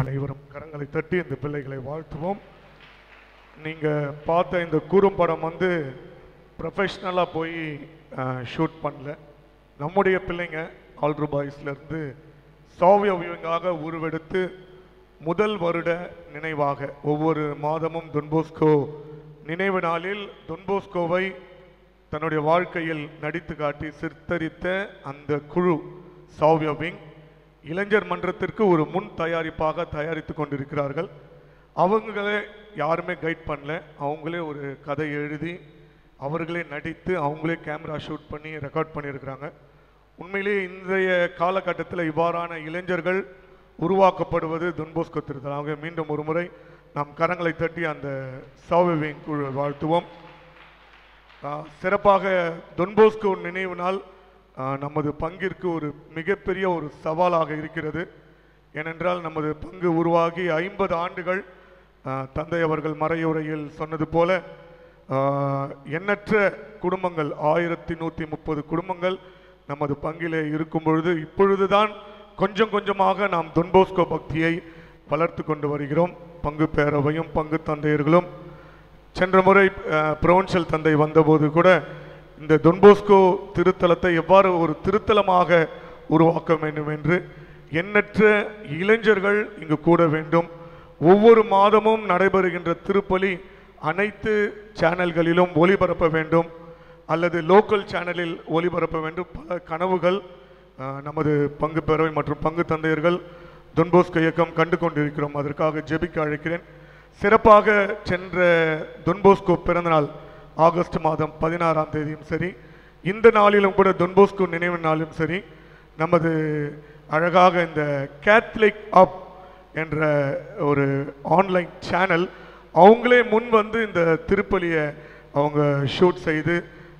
அனைவரும் கரங்களை தட்டி இந்த பிள்ளைகளை வாழ்த்துவோம் நீங்கள் பார்த்த இந்த குறும்படம் வந்து ப்ரொஃபஷ்னலாக போய் ஷூட் பண்ணல நம்முடைய பிள்ளைங்க ஆல்ட்ரு பாய்ஸ்லேருந்து சாவிய வியூவிங்காக உருவெடுத்து முதல் வருட நினைவாக ஒவ்வொரு மாதமும் தொன்போஸ்கோ நினைவு நாளில் தொன்போஸ்கோவை தன்னுடைய வாழ்க்கையில் நடித்து காட்டி சித்தரித்த அந்த குழு சாவிய விங் இளைஞர் மன்றத்திற்கு ஒரு முன் தயாரிப்பாக தயாரித்து கொண்டிருக்கிறார்கள் அவங்களே யாருமே கைட் பண்ணல அவங்களே ஒரு கதை எழுதி அவர்களே நடித்து அவங்களே கேமரா ஷூட் பண்ணி ரெக்கார்ட் பண்ணியிருக்கிறாங்க உண்மையிலேயே இன்றைய காலகட்டத்தில் இவ்வாறான இளைஞர்கள் உருவாக்கப்படுவது துன்போஸ்கோ திருத்தலாக மீண்டும் ஒரு முறை நாம் கரங்களை தட்டி அந்த சாவிவிங் குழு வாழ்த்துவோம் ஆஹ் சிறப்பாக தொன்போஸ்கோ நினைவு நாள் ஆஹ் நமது பங்கிற்கு ஒரு மிகப்பெரிய ஒரு சவாலாக இருக்கிறது ஏனென்றால் நமது பங்கு உருவாகி ஐம்பது ஆண்டுகள் ஆஹ் தந்தை அவர்கள் மறையுரையில் சொன்னது போல ஆஹ் எண்ணற்ற குடும்பங்கள் ஆயிரத்தி நூற்றி முப்பது குடும்பங்கள் நமது பங்கிலே இருக்கும் பொழுது இப்பொழுதுதான் கொஞ்சம் கொஞ்சமாக நாம் தொன்போஸ்கோ பக்தியை வளர்த்து கொண்டு வருகிறோம் பங்கு பேரவையும் பங்கு தந்தையர்களும் சென்ற முறை புரோன்சல் தந்தை வந்தபோது கூட இந்த தொன்போஸ்கோ திருத்தலத்தை எவ்வாறு ஒரு திருத்தலமாக உருவாக்க வேண்டும் என்று எண்ணற்ற இளைஞர்கள் இங்கு கூட வேண்டும் ஒவ்வொரு மாதமும் நடைபெறுகின்ற திருப்பலி அனைத்து சேனல்களிலும் ஒளிபரப்ப வேண்டும் அல்லது லோக்கல் சேனலில் ஒளிபரப்ப வேண்டும் பல கனவுகள் அஹ், நமது பங்கு பேரவை மற்றும் பங்கு தந்தையர்கள் தொன்போஸ்கோ இயக்கம் கண்டு கொண்டிருக்கிறோம் அதற்காக ஜெபிக்க அழைக்கிறேன் சிறப்பாக சென்ற தொன்போஸ்கோ பிறந்தநாள் ஆகஸ்ட் மாதம் பதினாறாம் தேதியும் சரி இந்த நாளிலும் கூட தொன்போஸ்கோ நினைவு நாளும் சரி நமது அழகாக இந்த கேத்லிக் அப் என்ற ஒரு ஆன்லைன் சேனல் அவங்களே முன் வந்து இந்த திருப்பலியை அவங்க ஷூட் செய்து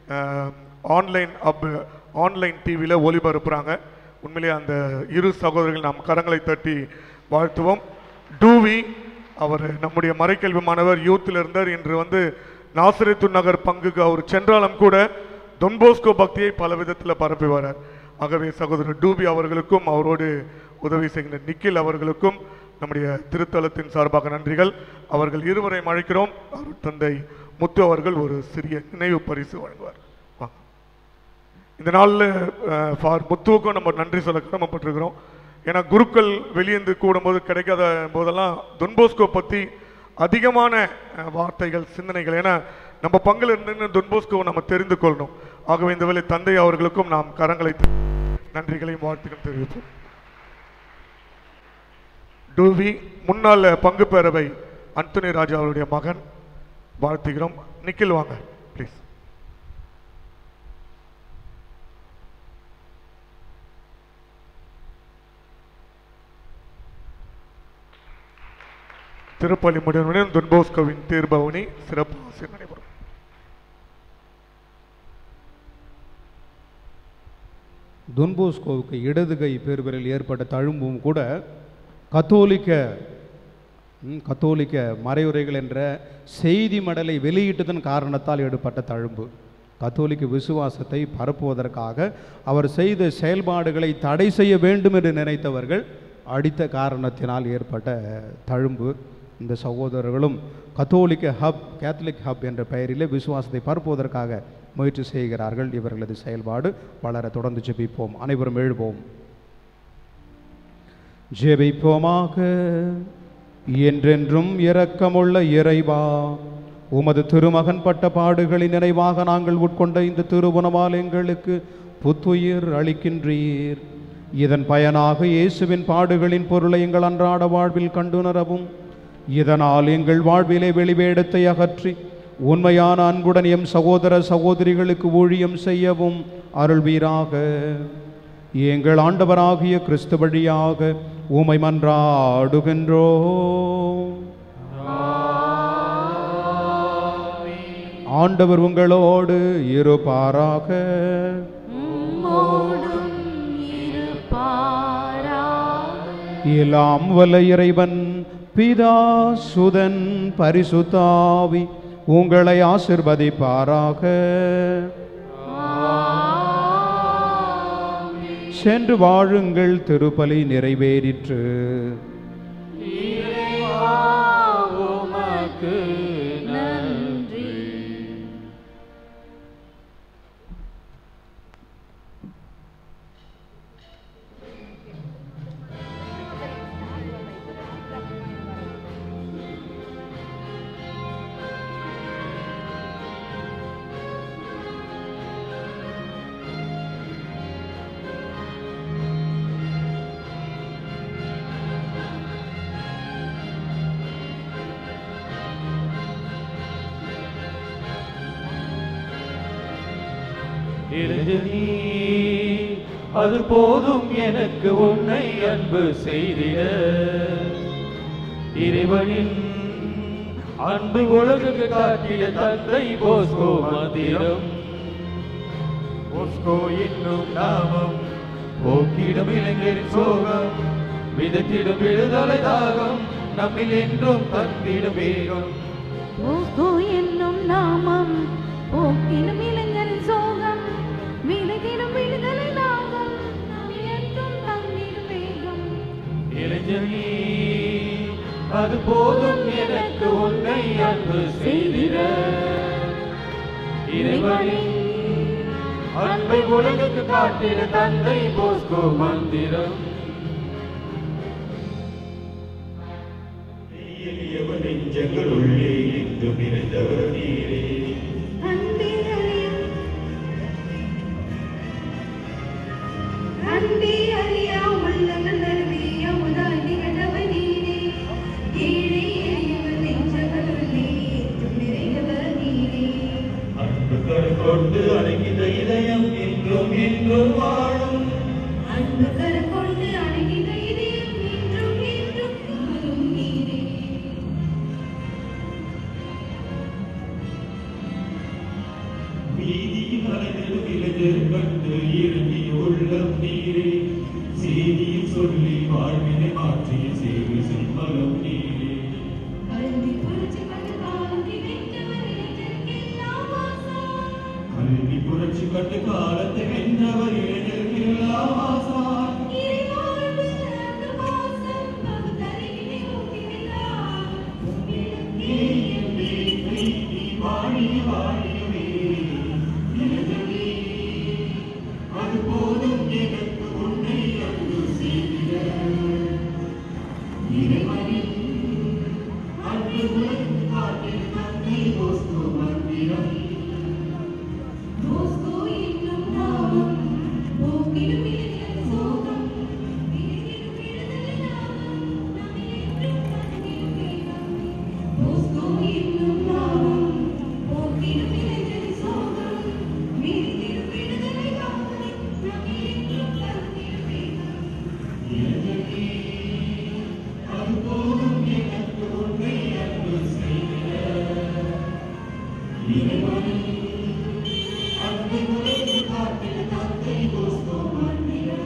ஆன்லைன் அப் ஆன்லைன் டிவியில் ஒளிபரப்புகிறாங்க உண்மையிலேயே அந்த இரு சகோதரர்கள் நாம் கரங்களை தட்டி வாழ்த்துவோம் டூவி அவர் நம்முடைய மறைக்கல்வி மாணவர் யூத்தில் இருந்தார் இன்று வந்து நாசரித்து நகர் பங்குக்கு அவர் சென்றாலும் கூட தொன்போஸ்கோ பக்தியை பல விதத்தில் பரப்பி வரார் ஆகவே சகோதரர் டூபி அவர்களுக்கும் அவரோடு உதவி செய்கின்ற நிக்கில் அவர்களுக்கும் நம்முடைய திருத்தலத்தின் சார்பாக நன்றிகள் அவர்கள் இருவரையும் அழைக்கிறோம் அவர் தந்தை முத்து அவர்கள் ஒரு சிறிய நினைவு பரிசு வழங்குவார் வாங்க. இந்த நாளில் ஃபார் முத்துவுக்கும் நம்ம நன்றி சொல்ல கடமைப்பட்டிருக்கிறோம் ஏன்னா குருக்கள் வெளியேந்து கூடும்போது கிடைக்காத போதெல்லாம் தொன்போஸ்கோ பற்றி அதிகமான அஹ், வார்த்தைகள் சிந்தனைகள் ஏன்னா நம்ம பங்கில் இருந்து தொன்போஸ்கோவை நம்ம தெரிந்து கொள்ளணும் ஆகவே இந்த வேளை தந்தை அவர்களுக்கும் நாம் கரங்களை தட்டி நன்றிகளையும் வாழ்த்துக்கள் தெரிவிப்போம் டூவி முன்னாள் பங்கு பேரவை அந்தோனி ராஜா அவருடைய மகன் வாழ்த்துகிறோம் நிக்கில் வாங்க ப்ளீஸ் திருப்பலி முடிவுடன் துன்போஸ்கோவின் தீர்பவனி சிறப்பு ஆசிரியர் நடைபெறும் துன்போஸ்கோவுக்கு இடது கை பெருவிரல் ஏற்பட்ட தழும்பும் கூட கத்தோலிக்க ம், கத்தோலிக்க மறையுரைகள் என்ற செய்தி மடலை வெளியிட்டதன் காரணத்தால் ஏற்பட்ட தழும்பு கத்தோலிக்க விசுவாசத்தை பரப்புவதற்காக அவர் செய்த செயல்பாடுகளை தடை செய்ய வேண்டும் என்று நினைத்தவர்கள் அடித்த காரணத்தினால் ஏற்பட்ட தழும்பு இந்த சகோதரர்களும் கத்தோலிக்க ஹப் கேத்தலிக் ஹப் என்ற பெயரிலே விசுவாசத்தை பரப்புவதற்காக முயற்சி செய்கிறார்கள் இவர்களது செயல்பாடு வளர தொடர்ந்து ஜெபிப்போம் அனைவரும் எழுவோம் ஜெபிப்போமாக என்றென்றும் இரக்கமுள்ள இறைவா உமது திருமகன் பட்ட பாடுகளின் நினைவாக நாங்கள் உட்கொண்ட இந்த திருவுணவால் எங்களுக்கு புத்துயிர் அளிக்கின்றீர் இதன் பயனாக இயேசுவின் பாடுகளின் பொருளை எங்கள் அன்றாட வாழ்வில் கண்டுணரவும் இதனால் எங்கள் வாழ்விலே வெளிவேடத்தை அகற்றி உண்மையான அன்புடன் எம் சகோதர சகோதரிகளுக்கு ஊழியம் செய்யவும் அருள்வீராக எங்கள் ஆண்டவராகிய கிறிஸ்து வழியாக உமை மன்றாடுகின்றோம் ஆண்டவர் உங்களோடு இருப்பாராக உம்மோடும் இருப்பாராக. எல்லாம் வல்ல இறைவன் பிதா சுதன் பரிசுத்தாவி உங்களை ஆசிர்வதிப்பாராக சென்று வாழுங்கள் திருப்பலி நிறைவேறிற்று இறைவா உமக்கு நன்றி இறைவனே, அது போதும் எனக்கு உன்னை அன்பு செய்திட இறைவனின் அன்பு உலகுக்கு காட்டிய தந்தை போஸ்கோ மந்திரம் போஸ்கோ என்னும் நாமம் போக்கிடும் இளைஞரின் சோகம் விதத்திடும் விடுதலை தாகம் நம்மில் என்றும் தந்திடும் வேகம் ஓஸ்கோ என்னும் நாமம் போக்கிடும் இளைஞரின் சோகம் விலகிடும் விடுதலை நாகம் என்றும் தங்கிடும் வேகம் இளைஞனே அது போதும் எனக்கு உன்னை அன்பு செய்திட இறைவனின் அன்பை உலகுக்கு காட்டிட தந்தை போஸ்கோ மந்திரம் எளியவன் நெஞ்சங்களுள்ளே எங்கும் நிறைந்தவர் நீரே அன்பே அறியா அன்பே அறியா உள்ளங்கள் அருவிய முதல் நிகழ்ந்தவர் நீரே ஏழை எளியவர் நெஞ்சங்களுள்ளே ஏற்றும் நிறைந்தவர் நீரே அன்பு கரு கொண்டு அடங்கித இதயம் என்றும் என்றும் வாழும் அன்பு கரம் கொண்டு அணுகின இதயம் என்றும் என்றும் வாழும் நீரே வீதியில் அலைந்திடும் இளைஞர் கண்டு இறங்கி உள்ளம் நீரே செய்தியில் சொல்லி வாழ்வினை மாற்றிய சேவை செய்மலம் நீரே கல்வி புரட்சி கண்டு காந்தி வென்றவர் இளைஞருக்கெல்லாம் ஆசான். கல்வி புரட்சி கண்டு காலத்தை வென்றவர் இளைஞருக்கெல்லாம் ஆசான் இறைவாழ்வு அன்பு பாசம் பகுத்தறிவினை ஊட்டிவிட்டார். நீ என்னை பிரீத்தி வாழி வாழியவே இளைஞனே, அது போதும் எனக்கு உன்னை அன்பு செய்திட இறைவனின் அன்பு உலகு காட்டில் தந்தை போஸ்து மந்திரம் மோஸ்கோ என்னும் நாமம் போக்கிடும் இளைஞர் சோகம். விலகிடும் விடுதலை நாமம் நம்மை என்றும் தந்திடும் வேகம். மோஸ்கோ என்னும் நாமம் போக்கிடும் இளைஞர் சோகம். விலகிடும் விடுதலை நாமம் நம்மை என்றும் தந்திடும் வேகம். அது போதும் எனக்கு உன்னை அன்பு செய்திட இறைவனின் அன்பு உலகு காட்டில் தந்தை போஸ்து மந்திரம்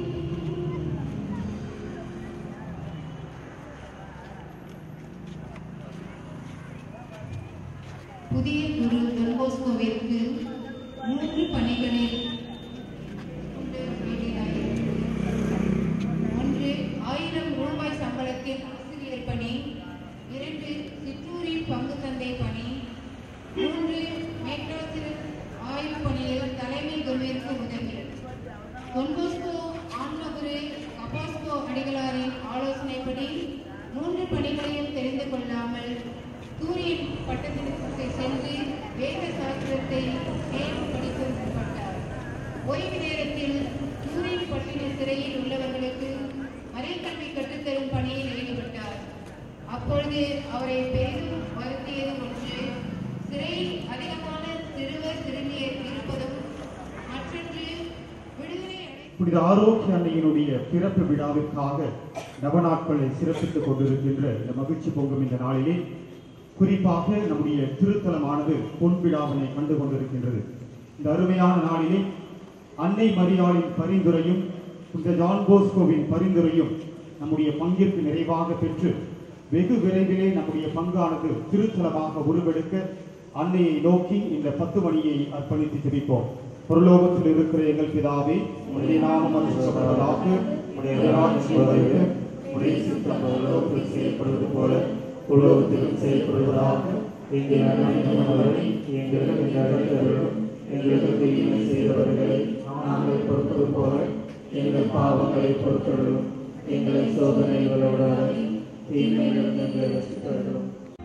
புதிய குரு தொன்போஸ்கோவிற்கு மூன்று பணிகளில் உண்டு வேண்டியதாயிருக்கிறது. ஒன்று ஆயிரம் ரூபாய் சம்பளத்தில் ஆசிரியர் பணி இரண்டு சிற்றூரில் பங்கு தந்தை பணி மூன்று மேட்ரோசில் ஆய்வு பணியில் தலைமை குருவிற்கு உதவி தொன்போஸ்கோ ஆன்மகுரு கபாஸ்கோ அடிகளாரின் ஆலோசனைப்படி மூன்று பணிகளையும் தெரிந்து கொள்ளாமல் சூரியன் பட்டத்திற்கு சென்று வேத சாஸ்திரத்தை மேலும் படிக்க முற்பட்டார் ஓய்வு நேரத்தில் சூரியன் பட்டின சிறையில் உள்ளவர்களுக்கு மறைக்கல்வி கற்றுத்தரும் பணியில் ஈடுபட்டார் அப்பொழுது அவரை பெரிதும் வருத்தியது ஒன்று சிறையில் அதிகமான சிறுவர் சிறுமியர் இருப்பதும் மற்றொன்று விடுதலை அடை புனித ஆரோக்கிய அன்னையினுடைய பிறப்பு விழாவிற்காக நவநாட்களை சிறப்பித்துக் கொண்டிருக்கின்ற இந்த மகிழ்ச்சி பொங்கும் இந்த நாளிலே குறிப்பாக நம்முடைய திருத்தலமானது பொன் விழாவினை கண்டு கொண்டிருக்கின்றது இந்த அருமையான நாளிலே அன்னை மரியாளின் பரிந்துரையும் புனித ஜான் போஸ்கோவின் பரிந்துரையும் நம்முடைய பங்கிற்கு நிறைவாக பெற்று வெகு விரைவிலே நம்முடைய பங்கானது திருத்தலமாக உருவெடுக்க அன்னையை நோக்கி இந்த பத்து மணியை அர்ப்பணித்து ஜெபிப்போம் பரலோகத்தில் இருக்கிற எங்கள் பிதாவே உடைய நாமம் அருளப்படுவதாக உடைய ராஜ்யம் வருக உடைய சித்தம் உலகத்தில் செயல்படுவது போல உலகத்திலும் செயல்படுவதாக எங்கள் அனைவரை எங்களுக்கு இந்த அழைத்தவர்களும் எங்களுக்கு தீமை செய்தவர்களை நாங்கள் பொறுப்பது போல எங்கள் பாவங்களை பொறுத்தவர்களும் எங்களை சோதனைகளோட தீமையிலிருந்து எங்களை ரசித்தவர்களும்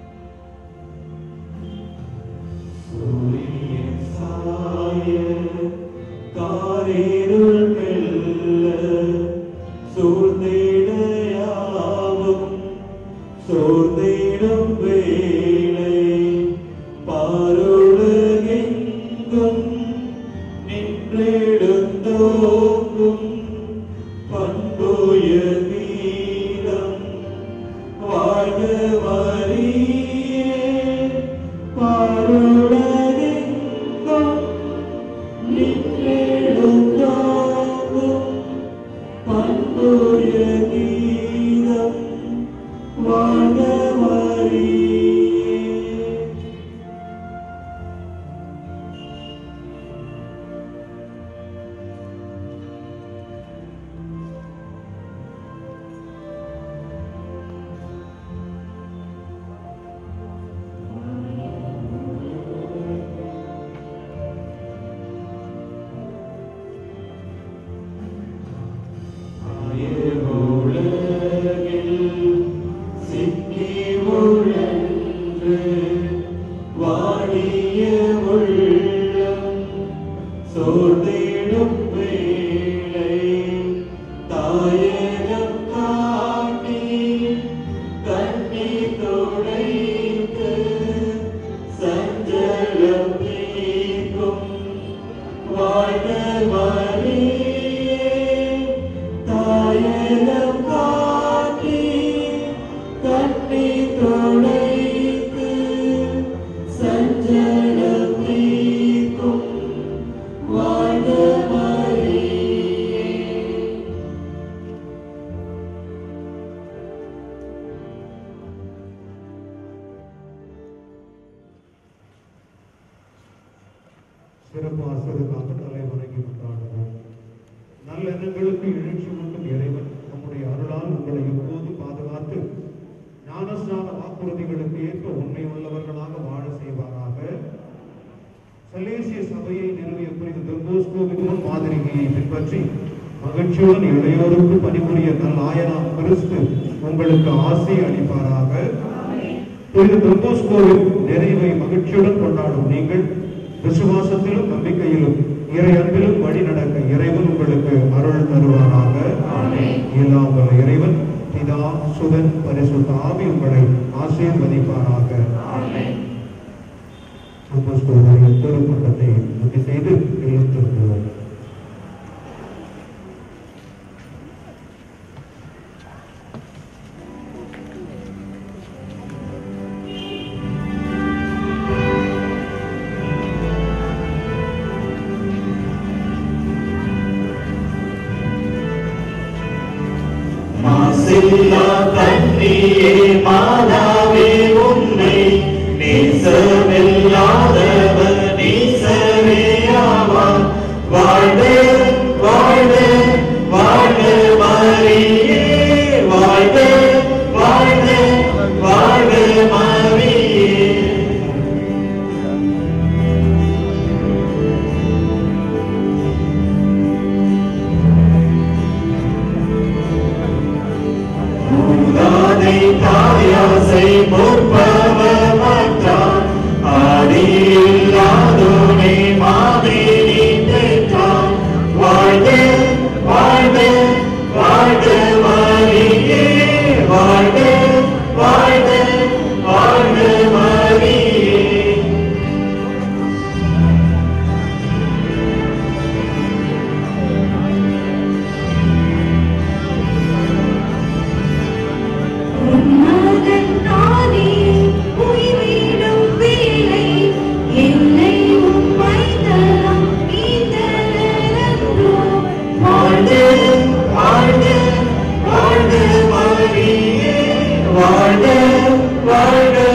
சூரியன் சாய காரிருள் மெல்ல சூழ்ந்திடையாவும் சோர்ந்திடும் வேளை பாருலகெங்கும் நின்றெடுத்தோங்கும் பண்புய வீரம் வாழ்க வரியே பாருலகெங்கும் நின்றெடுத்தோங்கும் பண்புய கீதம் வாழ்க வரியே சிக்கி உழன்று வாடிய உள்ளம் சோர்ந்திடும் வேளை தாயகம் காட்டி கண்ணி துடைத்து சஞ்சலம் நீக்கும் வாழ்க வரியே தாயகம் காட்டி கண்ணி துடைத்து சஞ்சலம் நீக்கும் வாழ்க வரியே சிறப்பு ஆசிரியருக்காக தலை வணங்கி கொண்டாடுவோம் நல்ல எண்ணங்களுக்கு எழுச்சி ஊட்டும் இறைவன் நம்முடைய அருளால் உங்களை எப்போது பாதுகாத்து ஞானஸ்நான வாக்குறுதிகளுக்கு ஏற்ப உண்மை உள்ளவர்களாக வாழ செய்வாராக சலேசிய சபையை நிறுவிய புனித தொன்போஸ்கோவின் மாதிரிகையை பின்பற்றி மகிழ்ச்சியுடன் இளையோருக்கு பணிபுரிய நல் ஆயனாம் கிறிஸ்து உங்களுக்கு ஆசை அளிப்பாராக புனித தொன்போஸ்கோவின் நிறைவை மகிழ்ச்சியுடன் கொண்டாடும் நீங்கள் விசுவாசத்திலும் நம்பிக்கையிலும் இறை அன்பிலும் வழி நடக்க இறைவன் உங்களுக்கு அருள் தருவாராக எல்லாம் வல்ல இறைவன் பிதா சுதன் பரிசுத்த ஆவி உங்களை ஆசீர்வதிப்பாராக தொன்போஸ்கோவுடைய திருக்கூட்டத்தை நோக்கி செய்து எழுத்திருக்கிறோம் மாசில்லா கண்ணியே மாதாவே உன்னை நேசமில்லாதவர் நேசமேயாவார் வாழ்க வாழ்க வாழ்க மரியே வாழ்க வாழ்க வாழ்க மரியே தாதை தாயாசை முற்பவ மாற்றான் ஆடியில்லாதோனே மாவேலி பெற்றான் வாழ்க வாழ்க வாழ்க மரியே வாழ்க வாழ்க வாழ்க மரியே உன்மகன் தானே உயிரிடும் வேளை என்னை உம்மைத்தலம் ஈந்தலன்றோ வாழ்க வாழ்க வாழ்க மரியே வாழ்க வாழ்க